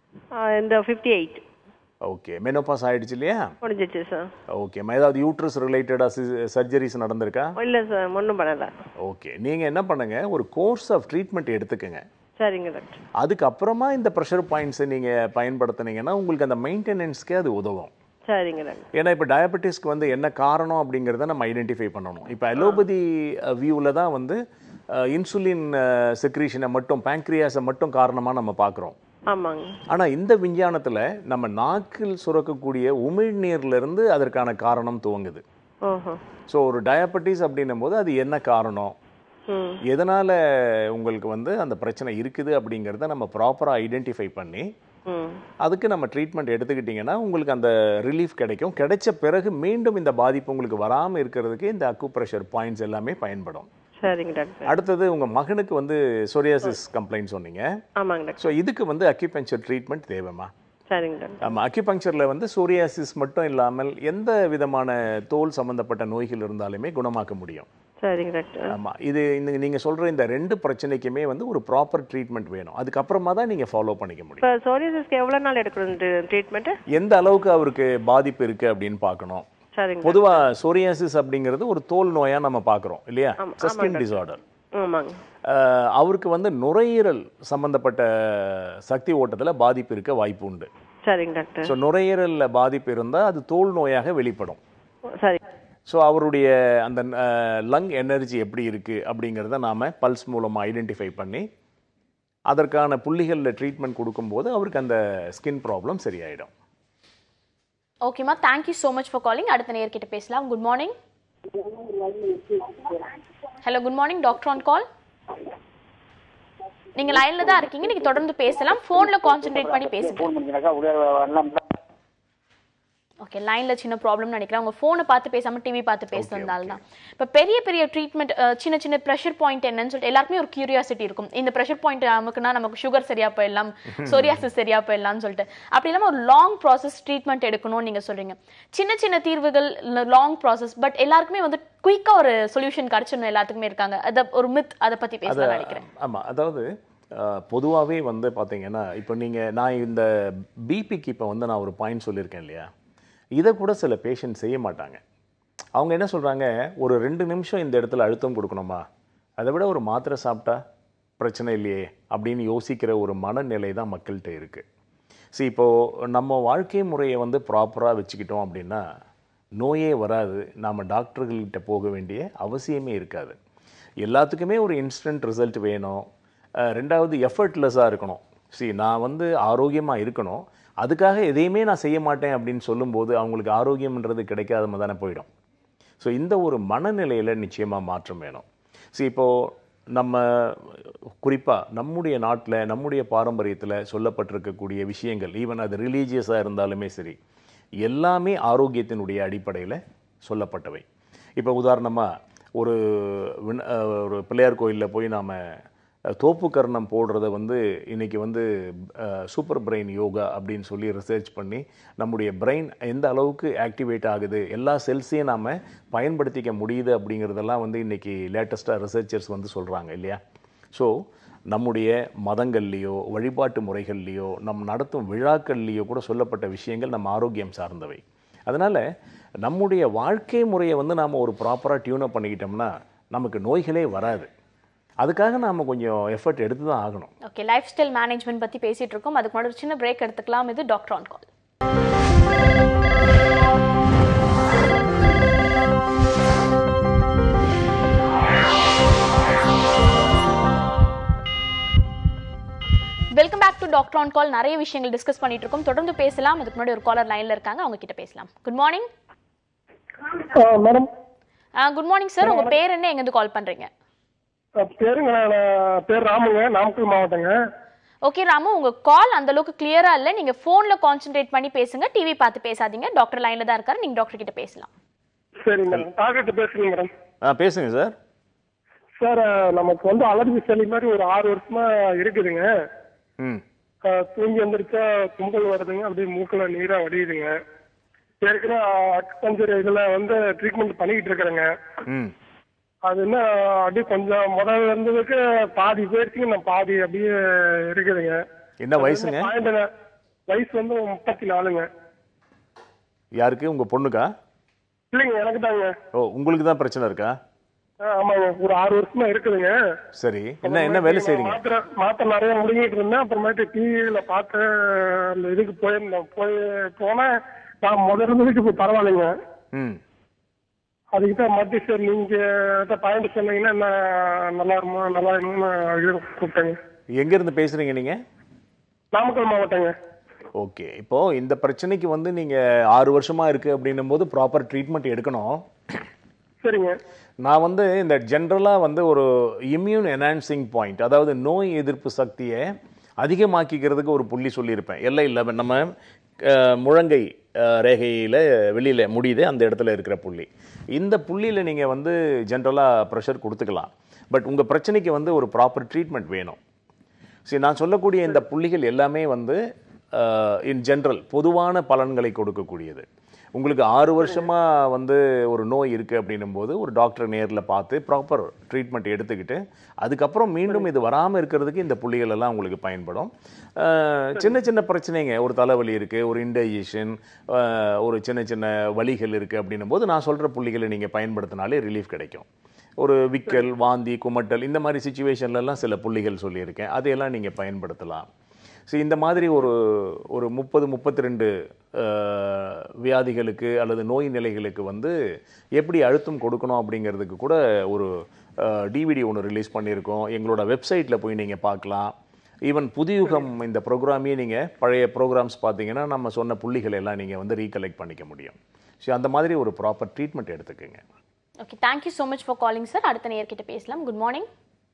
இந்த ஃபிஃப்டி எயிட்
ஓகே மெனோபாஸ் ஆயிடுச்சு இல்லையா
முடிஞ்சிச்சு சார்
ஓகேம்மா ஏதாவது யூட்ரஸ் ரிலேட்டடாக சர்ஜரிஸ் நடந்திருக்கா
இல்லை சார் ஒன்றும் பண்ணலை
ஓகே நீங்கள் என்ன பண்ணுங்க ஒரு கோர்ஸ் ஆஃப் ட்ரீட்மெண்ட் எடுத்துக்கங்க
சரிங்க டாக்டர்
அதுக்கப்புறமா இந்த ப்ரெஷர் பாயிண்ட்ஸை நீங்கள் பயன்படுத்துனீங்கன்னா உங்களுக்கு அந்த மெயின்டெனன்ஸ்க்கே அது உதவும்
சரிங்க டாக்டர்
ஏன்னா இப்போ டயபெட்டிஸ்க்கு வந்து என்ன காரணம் அப்படிங்கிறத நம்ம ஐடென்டிஃபை பண்ணணும் இப்போ அலோபதி வியூவில் தான் வந்து இன்சுலின் செக்ரீஷனை மட்டும் பேங்க்ரியாஸை மட்டும் காரணமாக நம்ம பார்க்குறோம்
ஆமாங்க
ஆனால் இந்த விஞ்ஞானத்தில் நம்ம நாக்கில் சுரக்கக்கூடிய உமிழ்நீர்ல இருந்து அதற்கான காரணம் துவங்குது
ஓஹோ
ஸோ ஒரு டயபெட்டிஸ் அப்படின்னும் போது அது என்ன காரணம்
ம்
எதனால் உங்களுக்கு வந்து அந்த பிரச்சனை இருக்குது அப்படிங்கிறத நம்ம ப்ராப்பராக ஐடென்டிஃபை பண்ணி
ம்
அதுக்கு நம்ம ட்ரீட்மெண்ட் எடுத்துக்கிட்டிங்கன்னா உங்களுக்கு அந்த ரிலீஃப் கிடைக்கும் கிடைச்ச பிறகு மீண்டும் இந்த பாதிப்பு உங்களுக்கு வராமல் இருக்கிறதுக்கு இந்த அக்கு ப்ரெஷர் பாயிண்ட்ஸ் எல்லாமே பயன்படும்
சரிங்க டாக்டர்
அடுத்தது உங்கள் மகனுக்கு வந்து சொரியாசிஸ் கம்ப்ளைண்ட் சொன்னீங்க
ஆமாங்க டாக்டர்
ஸோ இதுக்கு வந்து அக்யூபஞ்சர் ட்ரீட்மெண்ட் தேவைம்மா
சரிங்க டாக்டர்
ஆமாம் அக்யூபங்க்சரில் வந்து சோரியாசிஸ் மட்டும் இல்லாமல் எந்த விதமான தோல் சம்பந்தப்பட்ட நோய்கள் இருந்தாலுமே குணமாக்க முடியும்
சரிங்க டாக்டர்
ஆமாம் இது இந்த நீங்கள் சொல்கிற இந்த ரெண்டு பிரச்சனைக்குமே வந்து ஒரு ப்ராப்பர் ட்ரீட்மெண்ட் வேணும் அதுக்கப்புறமா தான் நீங்கள் ஃபாலோ பண்ணிக்க முடியும்
இப்போ சோரியாசிஸ்க்கு எவ்வளோ நாள் எடுக்கணும் ட்ரீட்மெண்ட்டு
எந்த அளவுக்கு அவருக்கு பாதிப்பு இருக்குது அப்படின்னு பார்க்கணும்
சரிங்க
பொதுவாக சோரியாசிஸ் அப்படிங்கிறது ஒரு தோல் நோயாக நம்ம பார்க்குறோம் இல்லையா
ஆமா,
ஸ்கின் டிசார்டர்
ஆமாங்க
அவருக்கு வந்து நுரையீரல் சம்பந்தப்பட்ட சக்தி ஓட்டத்தில் பாதிப்பு இருக்க வாய்ப்பு உண்டு
சரிங்க டாக்டர்
ஸோ நுரையீரலில் பாதிப்பு இருந்தால் அது தோல் நோயாக வெளிப்படும்
சரி
ஸோ அவருடைய அந்த லங் எனர்ஜி எப்படி இருக்குது அப்படிங்கிறத நாம் பல்ஸ் மூலமாக ஐடென்டிஃபை பண்ணி அதற்கான புள்ளிகளில் ட்ரீட்மெண்ட் கொடுக்கும்போது அவருக்கு அந்த ஸ்கின் ப்ராப்ளம் சரியாயிடும்
ஓகேம்மா thank you so much for calling அடுத்த நேர்கிட்ட பேசலாம் good morning hello good morning doctor on call நீங்க லைன்ல தான் இருக்கீங்க நீங்க தொடர்ந்து பேசலாம் போன்ல கான்சென்ட்ரேட் பண்ணி பேசுங்க ஓகே லைன்ல சின்ன ப்ராப்ளம் நினைக்கிறேன் உங்க போனை பார்த்து பேசாம டிவி பார்த்து பேசுறதுனால தான் இப்போ பெரிய பெரிய ட்ரீட்மெண்ட் சின்ன சின்ன ப்ரெஷர் பாயிண்ட் என்னன்னு சொல்லிட்டு எல்லாருக்குமே ஒரு கியூரியாசிட்டி இருக்கும் இந்த ப்ரெஷர் பாயிண்ட் நமக்குன்னா நமக்கு சுகர் சரியா போயிடலாம் சொரியாசிஸ் சரியா போயிடலாம்னு சொல்லிட்டு அப்படி இல்லாம ஒரு லாங் ப்ராசஸ் ட்ரீட்மெண்ட் எடுக்கணும்னு நீங்க சொல்றீங்க சின்ன சின்ன தீர்வுகள் லாங் ப்ராசஸ் பட் எல்லாருக்குமே வந்து குயிக்கா ஒரு சொல்யூஷன் கிடைச்சிடணும் எல்லாத்துக்குமே இருக்காங்க அத ஒரு மித் அதை பத்தி பேசலாம் நினைக்கிறேன்
ஆமாம் அதாவது பொதுவாகவே வந்து பார்த்தீங்கன்னா இப்போ நீங்கள் நான் இந்த பிபிக்கு இப்போ வந்து நான் ஒரு பாயிண்ட் சொல்லியிருக்கேன் இல்லையா இதை கூட சில பேஷண்ட் செய்ய மாட்டாங்க அவங்க என்ன சொல்கிறாங்க ஒரு ரெண்டு நிமிஷம் இந்த இடத்துல அழுத்தம் கொடுக்கணுமா அதை விட ஒரு மாத்திரை சாப்பிட்டா பிரச்சனை இல்லையே அப்படின்னு யோசிக்கிற ஒரு மனநிலை தான் மக்கள்கிட்ட இருக்குது சரி இப்போது நம்ம வாழ்க்கை முறையை வந்து ப்ராப்பராக வச்சுக்கிட்டோம் அப்படின்னா நோயே வராது நாம் டாக்டர்கள்கிட்ட போக வேண்டிய அவசியமே இருக்காது எல்லாத்துக்குமே ஒரு இன்ஸ்டன்ட் ரிசல்ட் வேணும் அஹ் ரெண்டாவது எஃபர்ட்லெஸ்ஸாக இருக்கணும் சரி நான் வந்து ஆரோக்கியமாக இருக்கணும் அதுக்காக எதையுமே நான் செய்ய மாட்டேன் அப்படின்னு சொல்லும்போது அவங்களுக்கு ஆரோக்கியம்ன்றது கிடைக்காத தானே போயிடும் ஸோ இந்த ஒரு மனநிலையில் நிச்சயமாக மாற்றம் வேணும் சரி இப்போது நம்ம குறிப்பாக நம்முடைய நாட்டில் நம்முடைய பாரம்பரியத்தில் சொல்லப்பட்டிருக்கக்கூடிய விஷயங்கள் ஈவன் அது ரிலீஜியஸாக இருந்தாலுமே சரி எல்லாமே ஆரோக்கியத்தினுடைய அடிப்படையில் சொல்லப்பட்டவை இப்போ உதாரணமாக ஒரு விண்- அஹ் ஒரு பிள்ளையார் கோயிலில் போய் நாம் தோப்பு கர்ணம் போடுறத வந்து இன்னைக்கு வந்து சூப்பர் பிரெயின் யோகா அப்படின்னு சொல்லி ரிசர்ச் பண்ணி நம்முடைய பிரெயின் எந்த அளவுக்கு ஆக்டிவேட் ஆகுது எல்லா செல்ஸையும் நாம் பயன்படுத்திக்க முடியுது அப்படிங்கிறதெல்லாம் வந்து இன்னைக்கு லேட்டஸ்ட்டாக ரிசர்ச்சர்ஸ் வந்து சொல்கிறாங்க இல்லையா ஸோ நம்முடைய மதங்கள்லேயோ வழிபாட்டு முறைகள்லேயோ நம் நடத்தும் விழாக்கள்லேயோ கூட சொல்லப்பட்ட விஷயங்கள் நம்ம ஆரோக்கியம் சார்ந்தவை அதனால் நம்முடைய வாழ்க்கை முறையை வந்து நாம் ஒரு ப்ராப்பராக டியூனப் பண்ணிக்கிட்டோம்னா நமக்கு நோய்களே வராது அதுக்காக நாம் கொஞ்சம் எஃபர்ட் எடுத்து தான் ஆகணும்
ஓகே லைஃப் ஸ்டைல் மேனேஜ்மெண்ட் பத்தி பேசிட்டு இருக்கோம் அதுக்கு முன்னாடி ஒரு சின்ன பிரேக் எடுத்துக்கலாம் இது doctor on call on call நிறைய விஷயங்கள் டிஸ்கஸ் பண்ணிட்டு இருக்கோம் தொடர்ந்து பேசலாம் அதுக்கு முன்னாடி ஒரு காலர் லைன்ல இருக்காங்க அவங்க கிட்ட பேசலாம் good morning
madam
good morning sir உங்க பேர் என்ன எங்க இருந்து கால் பண்றீங்க
பேருங்க நான் பேர் ராமுங்க நாமக்கல் மாவட்டங்க
ஓகே ராமு உங்க கால் அந்த அளவுக்கு கிளியரா இல்ல நீங்க போன்ல கான்சென்ட்ரேட் பண்ணி பேசுங்க டிவி பார்த்து பேசாதீங்க டாக்டர் லைன்ல தான் இருக்காரு நீங்க டாக்டர் கிட்ட பேசலாம்
சரி மேடம் டாக்டர்கிட்ட பேசுறீங்க மேடம்
ஆ பேசுங்க சார்
சார் நமக்கு வந்து அலர்ஜி சளி மாதிரி ஒரு ஆறு வருஷமா இருக்குதுங்க
ம்
அஹ், தூங்கி எந்திரிச்சா தும்பல் வருதுங்க அப்படியே மூக்குல நீரா வடியுதுங்க ஏற்கனவே அக்குபஞ்சர் இதுல வந்து ட்ரீட்மெண்ட் பண்ணிக்கிட்டு இருக்கிறேங்க
ம்
அது என்ன அப்படியே கொஞ்சம் முதல்ல இருந்ததுக்கு பாதி போயிடுச்சுங்க நான் பாதி அப்படியே இருக்குதுங்க
என்ன வயசுங்க
பாயிண்ட் வயசு வந்து முப்பத்தி நாலுங்க
யாருக்கு உங்க பொண்ணுக்கா
இல்லைங்க எனக்கு தாங்க
ஓ உங்களுக்கு தான் பிரச்சனை இருக்கா
ஆ, ஆமாங்க ஒரு ஆறு வருஷமா இருக்குதுங்க
சரி என்ன என்ன வேலை செய்றீங்க
மாத்திரை மாத்திரை நிறைய முடிங்கிட்டு இருந்தேன் அப்புறமேட்டு டிவியில பார்த்து அந்த இதுக்கு போயிருந்தேன் போய் போனேன் நான் முதல்ல இருந்ததுக்கு இப்போ பரவாயில்லைங்க
ம்
அதுக்கிட்ட மத்திய சார் நீங்க பாயிண்ட் சொன்னீங்கன்னா என்ன நல்லா இருக்குமா நல்லா இருக்கும்னு இது கூப்பிட்டேங்க
எங்க இருந்து பேசுறீங்க நீங்க
நாமக்கல் மாவட்டங்க
ஓகே இப்போ இந்த பிரச்சனைக்கு வந்து நீங்க ஆறு வருஷமா இருக்கு அப்படின்னும் போது ப்ராப்பர் ட்ரீட்மெண்ட் எடுக்கணும்
சரிங்க
நான் வந்து இந்த ஜென்ரலாக வந்து ஒரு இம்யூன் என்ஹான்சிங் பாயிண்ட் அதாவது நோய் எதிர்ப்பு சக்தியை அதிகமாக்கிக்கிறதுக்கு ஒரு புள்ளி சொல்லியிருப்பேன் எல்லை இல்லை நம்ம அஹ், முழங்கை ரேகையில் வெளியில் முடியுது அந்த இடத்துல இருக்கிற புள்ளி இந்த புள்ளியில் நீங்கள் வந்து ஜென்ரலாக ப்ரெஷர் கொடுத்துக்கலாம் பட் உங்கள் பிரச்சனைக்கு வந்து ஒரு ப்ராப்பர் ட்ரீட்மெண்ட் வேணும் சரி நான் சொல்லக்கூடிய இந்த புள்ளிகள் எல்லாமே வந்து இன் ஜென்ரல் பொதுவான பலன்களை கொடுக்கக்கூடியது உங்களுக்கு ஆறு வருஷமா வந்து ஒரு நோய் இருக்கு அப்படின்னும் போது ஒரு டாக்டர் நேர்ல பார்த்து ப்ராப்பர் ட்ரீட்மெண்ட் எடுத்துக்கிட்டு அதுக்கப்புறம் மீண்டும் இது வராமல் இருக்கிறதுக்கு இந்த புள்ளிகள் எல்லாம் உங்களுக்கு பயன்படும் அஹ், சின்ன சின்ன பிரச்சனைங்க ஒரு தலைவலி இருக்கு ஒரு இன்டைஜஷன் ஒரு சின்ன சின்ன வலிகள் இருக்கு அப்படின்னும் போது நான் சொல்ற புள்ளிகளை நீங்க பயன்படுத்தினாலே ரிலீஃப் கிடைக்கும் ஒரு விக்கல் வாந்தி குமட்டல் இந்த மாதிரி சுச்சுவேஷன்லலாம் சில புள்ளிகள் சொல்லியிருக்கேன் அதையெல்லாம் நீங்கள் பயன்படுத்தலாம் ஸோ இந்த மாதிரி ஒரு ஒரு முப்பது முப்பத்தி ரெண்டு வியாதிகளுக்கு அல்லது நோய் நிலைகளுக்கு வந்து எப்படி அழுத்தம் கொடுக்கணும் அப்படிங்கிறதுக்கு கூட ஒரு டிவிடி ஒன்று ரிலீஸ் பண்ணியிருக்கோம் எங்களோட வெப்சைட்டில் போய் நீங்கள் பார்க்கலாம் ஈவன் புதியுகம் இந்த ப்ரோக்ராமையே நீங்கள் பழைய ப்ரோக்ராம்ஸ் பார்த்தீங்கன்னா நம்ம சொன்ன புள்ளிகளை எல்லாம் நீங்கள் வந்து ரீகலெக்ட் பண்ணிக்க முடியும் ஸோ அந்த மாதிரி ஒரு ப்ராப்பர் ட்ரீட்மெண்ட் எடுத்துக்கோங்க
okay thank you so much for calling sir அடுத்த நேயர்கிட்ட பேசலாம் good morning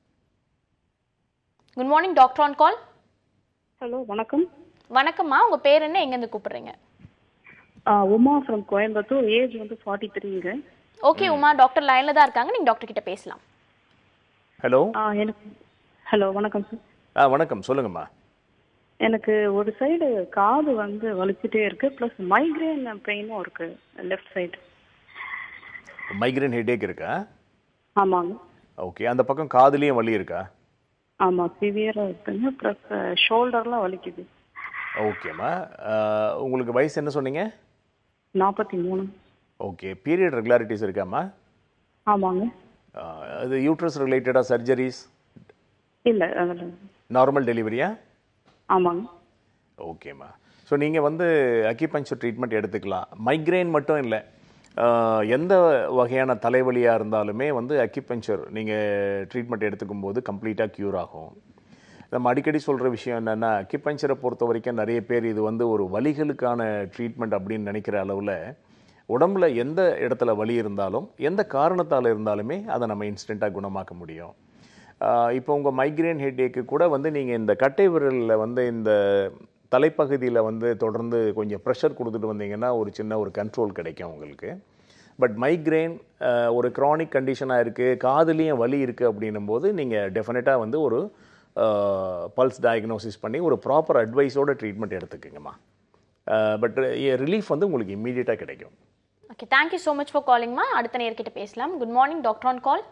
good morning doctor on call
hello வணக்கம்
வணக்கம்மா உங்க பேர் என்ன எங்கேருந்து கூப்பிடுறீங்க
ஆ, உமா ஃப்ரம் கோயம்புத்தூர் ஏஜ் வந்து ஃபார்ட்டி த்ரீங்க
ஓகே உமா டாக்டர் லைன்ல தான் இருக்காங்க நீங்க டாக்டர் கிட்ட பேசலாம்
ஹலோ
எனக்கு ஹலோ வணக்கம் சார்
ஆ வணக்கம் சொல்லுங்கம்மா
எனக்கு ஒரு சைடு காது வந்து வலிச்சுட்டே இருக்கு ப்ளஸ் மைக்ரேன் பெயினும் இருக்கு லெஃப்ட் சைடு
மைக்ரேன் ஹெட்டேக் இருக்கா
ஆமாங்க
ஓகே அந்த பக்கம் காதுலேயும் வலி இருக்கா
ஆமாம் சிவியராக இருக்குங்க ப்ளஸ் ஷோல்டர்லாம் வலிக்குது
ஓகேம்மா ஆஹ், உங்களுக்கு வயசு என்ன சொன்னீங்க
நாற்பத்தி மூணு
ஓகே பீரியட் ரெகுலாரிட்டிஸ் இருக்காம்மா
ஆமாங்க
ஆஹ், அது யூட்ரஸ் ரிலேட்டடாக சர்ஜரிஸ்
இல்லை அதில்
நார்மல் டெலிவரியா
ஆமாங்க
ஓகேம்மா ஸோ நீங்கள் வந்து அக்கிபஞ்சர் ட்ரீட்மெண்ட் எடுத்துக்கலாம் மைக்ரைன் மட்டும் இல்லை ஆஹ், எந்த வகையான தலைவலியாக இருந்தாலுமே வந்து அக்கிபஞ்சர் நீங்கள் ட்ரீட்மெண்ட் எடுத்துக்கும் போது கம்ப்ளீட்டாக க்யூர் ஆகும் நம்ம அடிக்கடி சொல்கிற விஷயம் என்னென்னா அக்கிபஞ்சரை பொறுத்த வரைக்கும் நிறைய பேர் இது வந்து ஒரு வலிகளுக்கான ட்ரீட்மெண்ட் அப்படின்னு நினைக்கிற அளவில் உடம்புல எந்த இடத்துல வலி இருந்தாலும் எந்த காரணத்தால் இருந்தாலுமே அதை நம்ம இன்ஸ்டண்ட்டாக குணமாக்க முடியும் ஆஹ் இப்போ உங்கள் மைக்ரேன் ஹெட்டேக்கு கூட வந்து நீங்கள் இந்த கட்டை விரலில் வந்து இந்த தலைப்பகுதியில் வந்து தொடர்ந்து கொஞ்சம் ப்ரெஷர் கொடுத்துட்டு வந்தீங்கன்னா ஒரு சின்ன ஒரு கண்ட்ரோல் கிடைக்கும் உங்களுக்கு பட் மைக்ரேன் ஒரு க்ரானிக் கண்டிஷனாக இருக்குது காதுலேயும் வலி இருக்குது அப்படின்னும் போது நீங்கள் டெஃபினட்டாக வந்து ஒரு பல்ஸ் டயக்னோசிஸ் பண்ணி ஒரு ப்ராப்பர் அட்வைஸோட ட்ரீட்மெண்ட் எடுத்துக்கோங்கம்மா பட் ரிலீஃப் வந்து உங்களுக்கு இம்மீடியட்டாக கிடைக்கும்
okay thank you so much for காலிங்மா அடுத்த நேர்கிட்ட பேசலாம் good morning doctor on call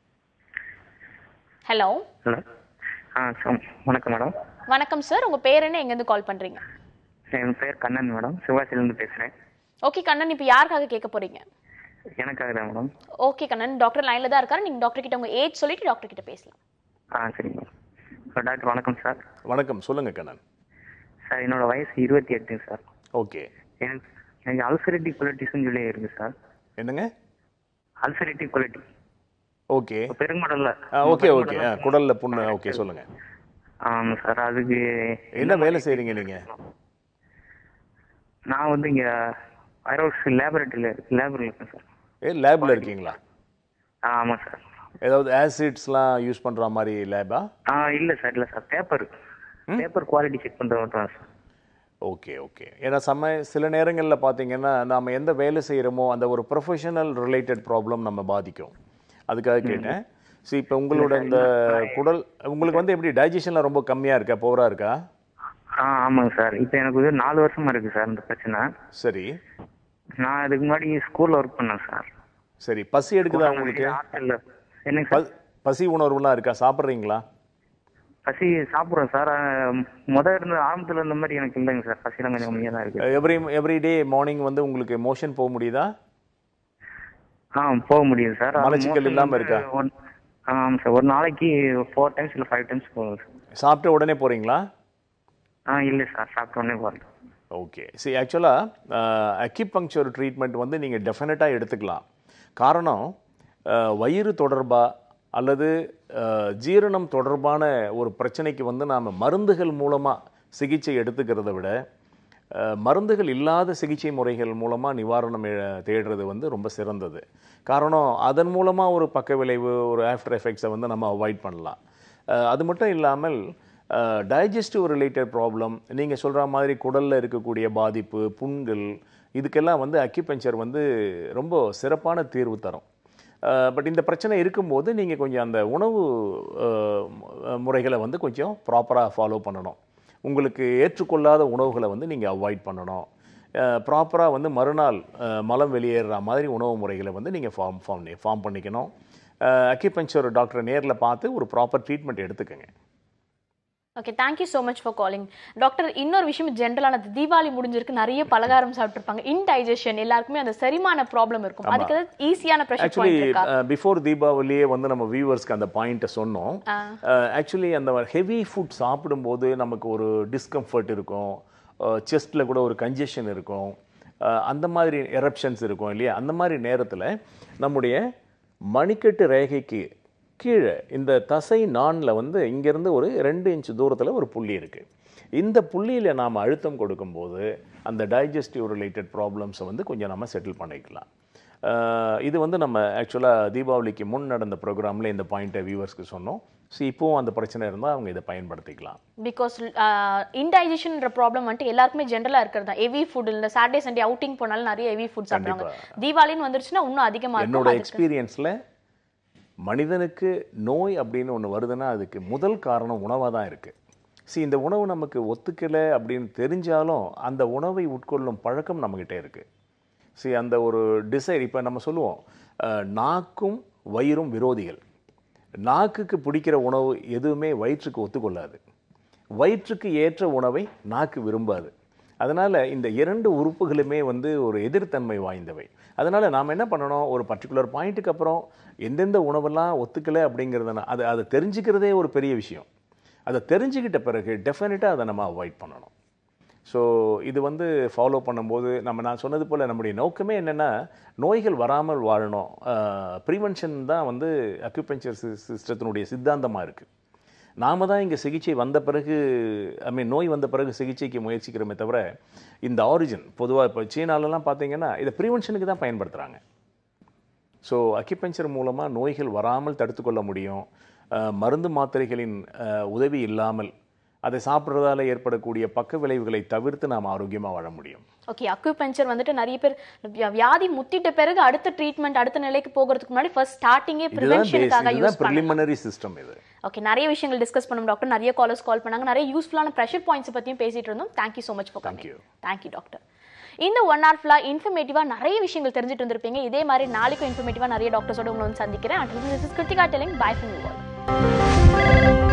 hello
hello ஆ சொ- வணக்கம் மேடம்
வணக்கம் சார் உங்க பேர் என்ன எங்கேருந்து கால் பண்றீங்க
என் பேர் கண்ணன் மேடம் சிவாசிலேருந்து பேசுகிறேன்
ஓகே கண்ணன் இப்போ யாருக்காக கேட்க போறீங்க
எனக்காக தான் மேடம்
ஓகே கண்ணன் டாக்டர் லைன்ல தான் இருக்காரு நீங்க டாக்டர் கிட்ட உங்க ஏஜ் சொல்லிட்டு டாக்டர் கிட்ட பேசலாம்
ஆ சரிங்க மேடம் டாக்டர் வணக்கம் சார்
வணக்கம் சொல்லுங்கள் கண்ணன்
சார் என்னோட வயசு இருபத்தி எட்டு சார்
ஓகே
எனக்கு எனக்கு அல்சரேட்டிவ் கொலட்டிஸ்னு சொல்லி இருக்கு சார்
என்னங்க
அல்சரேட்டிவ் கொலட்டி
ஓகே
பெருங்குடல்ல
ஆ ஓகே ஓகே ஆ குடலில் புண்ணு ஓகே சொல்லுங்கள்
ஆமாம் சார் அதுக்கு
என்ன வேலை செய்றீங்க நீங்க
நான் வந்து இங்கே ஐரோஸ் லேபரேட்டரியில் லேபரில் இருக்கேன் சார்
ஏ லேப்ல இருக்கீங்களா
ஆ ஆமாம் சார்
ஏதாவது ஆசிட்ஸ்லாம் யூஸ் பண்ற மாதிரி லேபா
ஆ இல்லை சார் இல்லை sir paper paper quality check பண்ணுறது மட்டும் தான் சார்
ஓகே ஓகே ஏன்னா சம சில நேரங்களில் பார்த்தீங்கன்னா நாம் எந்த வேலை செய்கிறோமோ அந்த ஒரு ப்ரொஃபஷனல் ரிலேட்டட் ப்ராப்ளம் நம்ம பாதிக்கும் அதுக்காக கேட்டேன் ஸோ இப்போ உங்களோட இந்த குடல் உங்களுக்கு வந்து எப்படி டைஜஷனில் ரொம்ப கம்மியாக இருக்கா போராக இருக்கா
ஆ ஆமாங்க சார் இப்போ எனக்கு வந்து நாலு வருஷமா இருக்குது சார் இந்த பிரச்சனை
சரி
நான் இதுக்கு முன்னாடி ஸ்கூலில் ஒர்க் பண்ணேன் சார்
சரி பசி எடுக்குதா உங்களுக்கு
ஹாஸ்டலில் என்னங்க சார்
ப- பசி உணர்வுலாம் இருக்கா சாப்பிட்றீங்களா
பசி சாப்பிட்றேன் சார் முத இருந்த ஆரம்பத்தில் இருந்த மாதிரி எனக்கு இல்லைங்க சார் பசிலாம் கொஞ்சம் கம்மியாக தான் இருக்குது
எவ்ரி எவ்ரி டே மார்னிங் வந்து உங்களுக்கு மோஷன் போக முடியுதா
ஆ போக முடியுது சார் அது
மலச்சிக்கல்
motion
இல்லாம
வந்து
இருக்கா?
ஒன்- ஆ, ஆமாம் சார் ஒரு நாளைக்கு ஃபோர் டைம்ஸ் இல்லை ஃபைவ் டைம்ஸ் போகும் சார்
சாப்பிட்ட உடனே போகிறீங்களா
ஆ இல்லை சார் சாப்பிட்ட உடனே போகிறேன்
ஓகே சரி ஆக்சுவலாக அக்கிபங்க்சர் ட்ரீட்மெண்ட் வந்து நீங்கள் டெஃபினட்டாக எடுத்துக்கலாம் காரணம் அஹ், வயிறு தொடர்பா அல்லது அஹ், ஜீரணம் தொடர்பான ஒரு பிரச்சனைக்கு வந்து நாம் மருந்துகள் மூலமாக சிகிச்சை எடுத்துக்கிறத விட அஹ், மருந்துகள் இல்லாத சிகிச்சை முறைகள் மூலமாக நிவாரணம் எ- தேடுறது வந்து ரொம்ப சிறந்தது காரணம் அதன் மூலமாக ஒரு பக்க விளைவு ஒரு ஆஃப்டர் எஃபெக்ட்ஸை வந்து நம்ம அவாய்ட் பண்ணலாம் அஹ், அது மட்டும் இல்லாமல் டைஜஸ்டிவ் ரிலேட்டட் ப்ராப்ளம் நீங்கள் சொல்கிற மாதிரி குடலில் இருக்கக்கூடிய பாதிப்பு புண்கள் இதுக்கெல்லாம் வந்து அக்யூபஞ்சர் வந்து ரொம்ப சிறப்பான தீர்வு தரும் பட் இந்த பிரச்சனை இருக்கும்போது நீங்கள் கொஞ்சம் அந்த உணவு அஹ், மு- முறைகளை வந்து கொஞ்சம் ப்ராப்பராக ஃபாலோ பண்ணணும் உங்களுக்கு ஏற்றுக்கொள்ளாத உணவுகளை வந்து நீங்கள் அவாய்ட் பண்ணணும் ப்ராப்பராக வந்து மறுநாள் அஹ், மலம் வெளியேறுற மாதிரி உணவு முறைகளை வந்து நீங்கள் ஃபார்ம் ஃபார்ம் ஃபார்ம் பண்ணிக்கணும் அக்யூபஞ்சர் டாக்டரை நேரில் பார்த்து ஒரு ப்ராப்பர் ட்ரீட்மெண்ட் எடுத்துக்கங்க
okay thank you so much for calling doctor இன்னொரு விஷயம் ஜென்ரலானது தீபாவளி முடிஞ்சிருக்கு நிறைய பலகாரம் சாப்பிட்டுருப்பாங்க இன்டைஜஷன் எல்லாருக்குமே அந்த செரிமான ப்ராப்ளம் இருக்கும்
ஆமா.
அதுக்கு ஏதாவது ஈஸியான ப்ரெஷர்
ஆக்சுவலி
பாயிண்ட் இருக்கா
பிஃபோர் தீபாவளியே வந்து நம்ம வியூவர்ஸ்க்கு அந்த பாயிண்ட்டை சொன்னோம் ஆக்சுவலி அந்த ஹெவி ஃபுட் சாப்பிடும்போது நமக்கு ஒரு டிஸ்கம்ஃபர்ட் இருக்கும் செஸ்ட்டில் கூட ஒரு கன்ஜெஷன் இருக்கும் அஹ், அந்த மாதிரி எரப்ஷன்ஸ் இருக்கும் இல்லையா அந்த மாதிரி நேரத்தில் நம்முடைய மணிக்கட்டு ரேகைக்கு கீழே இந்த தசை நான்ல வந்து இங்கேருந்து ஒரு ரெண்டு இன்ச் தூரத்தில் ஒரு புள்ளி இருக்குது இந்த புள்ளியில் நாம் அழுத்தம் கொடுக்கும்போது அந்த டைஜஸ்டிவ் ரிலேட்டட் ப்ராப்ளம்ஸை வந்து கொஞ்சம் நம்ம செட்டில் பண்ணிக்கலாம் அஹ் இது வந்து நம்ம ஆக்சுவலாக தீபாவளிக்கு முன் நடந்த ப்ரோக்ராமில் இந்த பாயிண்ட்டை வியூவர்ஸ்க்கு சொன்னோம் ஸோ இப்போவும் அந்த பிரச்சனை இருந்தால் அவங்க இதை பயன்படுத்திக்கலாம்
பிகாஸ் இன்டைஜஷன்ன்ற ப்ராப்ளம் வந்துட்டு எல்லாருக்குமே ஜென்ரலா இருக்கிறது தான் ஹெவி ஃபுட் இந்த சாட்டர்டே சண்டே அவுட்டிங் போனாலும் நிறைய ஹெவி ஃபுட் சாப்பிடுவாங்க தீபாவளின்னு வந்துருச்சுன்னா இன்னும் அதிகமா
என்னோட
இருக்கும் அதுக்கு
எக்ஸ்பீரியன்ஸில் மனிதனுக்கு நோய் அப்படின்னு ஒன்று வருதுன்னா அதுக்கு முதல் காரணம் உணவாக தான் இருக்குது see இந்த உணவு நமக்கு ஒத்துக்கலை அப்படின்னு தெரிஞ்சாலும் அந்த உணவை உட்கொள்ளும் பழக்கம் நம்மக்கிட்ட இருக்குது see அந்த ஒரு டிசைட் இப்போ நம்ம சொல்லுவோம் அஹ், நாக்கும் வயிறும் விரோதிகள் நாக்குக்கு பிடிக்கிற உணவு எதுவுமே வயிற்றுக்கு ஒத்துக்கொள்ளாது வயிற்றுக்கு ஏற்ற உணவை நாக்கு விரும்பாது அதனால் இந்த இரண்டு உறுப்புகளுமே வந்து ஒரு எதிர்த்தன்மை வாய்ந்தவை அதனால் நாம் என்ன பண்ணணும் ஒரு பர்டிகுலர் பாயிண்ட்டுக்கு அப்புறம் எந்தெந்த உணவெல்லாம் ஒத்துக்கலை அப்படிங்கிறத அதை அதை தெரிஞ்சுக்கிறதே ஒரு பெரிய விஷயம் அதை தெரிஞ்சுக்கிட்ட பிறகு டெஃபினட்டாக அதை நம்ம அவாய்ட் பண்ணணும் ஸோ இது வந்து ஃபாலோ பண்ணும்போது நம்ம நான் சொன்னது போல் நம்முடைய நோக்கமே என்னென்னா நோய்கள் வராமல் வாழணும் ப்ரிவென்ஷன் தான் வந்து அக்யூபஞ்சர் சிஸ்டத்தினுடைய சித்தாந்தமாக இருக்குது நாம தான் இங்கே சிகிச்சை வந்த பிறகு ஐ மீன் நோய் வந்த பிறகு சிகிச்சைக்கு முயற்சிக்கிறோமே தவிர இந்த ஆரிஜின் பொதுவாக இப்போ சீனாலலாம் பார்த்தீங்கன்னா இதை ப்ரிவென்ஷனுக்கு தான் பயன்படுத்துகிறாங்க ஸோ அக்கிபஞ்சர் மூலமாக நோய்கள் வராமல் தடுத்துக்கொள்ள முடியும் அஹ், மருந்து மாத்திரைகளின் அஹ், உதவி இல்லாமல் அதை சாப்பிட்றதால ஏற்படக்கூடிய பக்க விளைவுகளை தவிர்த்து நாம் ஆரோக்கியமாக வாழ முடியும்
ஓகே அக்யூபஞ்சர் வந்துட்டு நிறைய பேர் வியா- வியாதி முத்திட்ட பிறகு அடுத்த ட்ரீட்மெண்ட் அடுத்த நிலைக்கு போகிறதுக்கு முன்னாடி ஃபர்ஸ்ட் ஸ்டார்டிங்கே
இதுதான்
ப்ரிவென்ஷனுக்காக
பேஸ் இதுதான்
யூஸ் பண்ணலாம்
ப்ரிலிமினரி சிஸ்டம் இது
ஓகே நிறைய விஷயங்கள் டிஸ்கஸ் பண்ணோம் டாக்டர் நிறைய காலர்ஸ் கால் பண்ணாங்க நிறைய யூஸ்ஃபுல்லான ப்ரெஷர் பாயிண்ட்ஸ் பற்றியும் பேசிட்டு இருந்தோம் thank you so much for
Thank
coming
you.
Thank you doctor இந்த ஒன் ஹவர் ஃபுல்லாக இன்ஃபர்மேட்டிவாக நிறைய விஷயங்கள் தெரிஞ்சுட்டு இருந்திருப்பீங்க இதே மாதிரி நாளைக்கும் இன்ஃபர்மேட்டிவாக நிறைய டாக்டர்ஸோட உங்களை வந்து சந்திக்கிறேன் and this is Kiruthika telling bye from you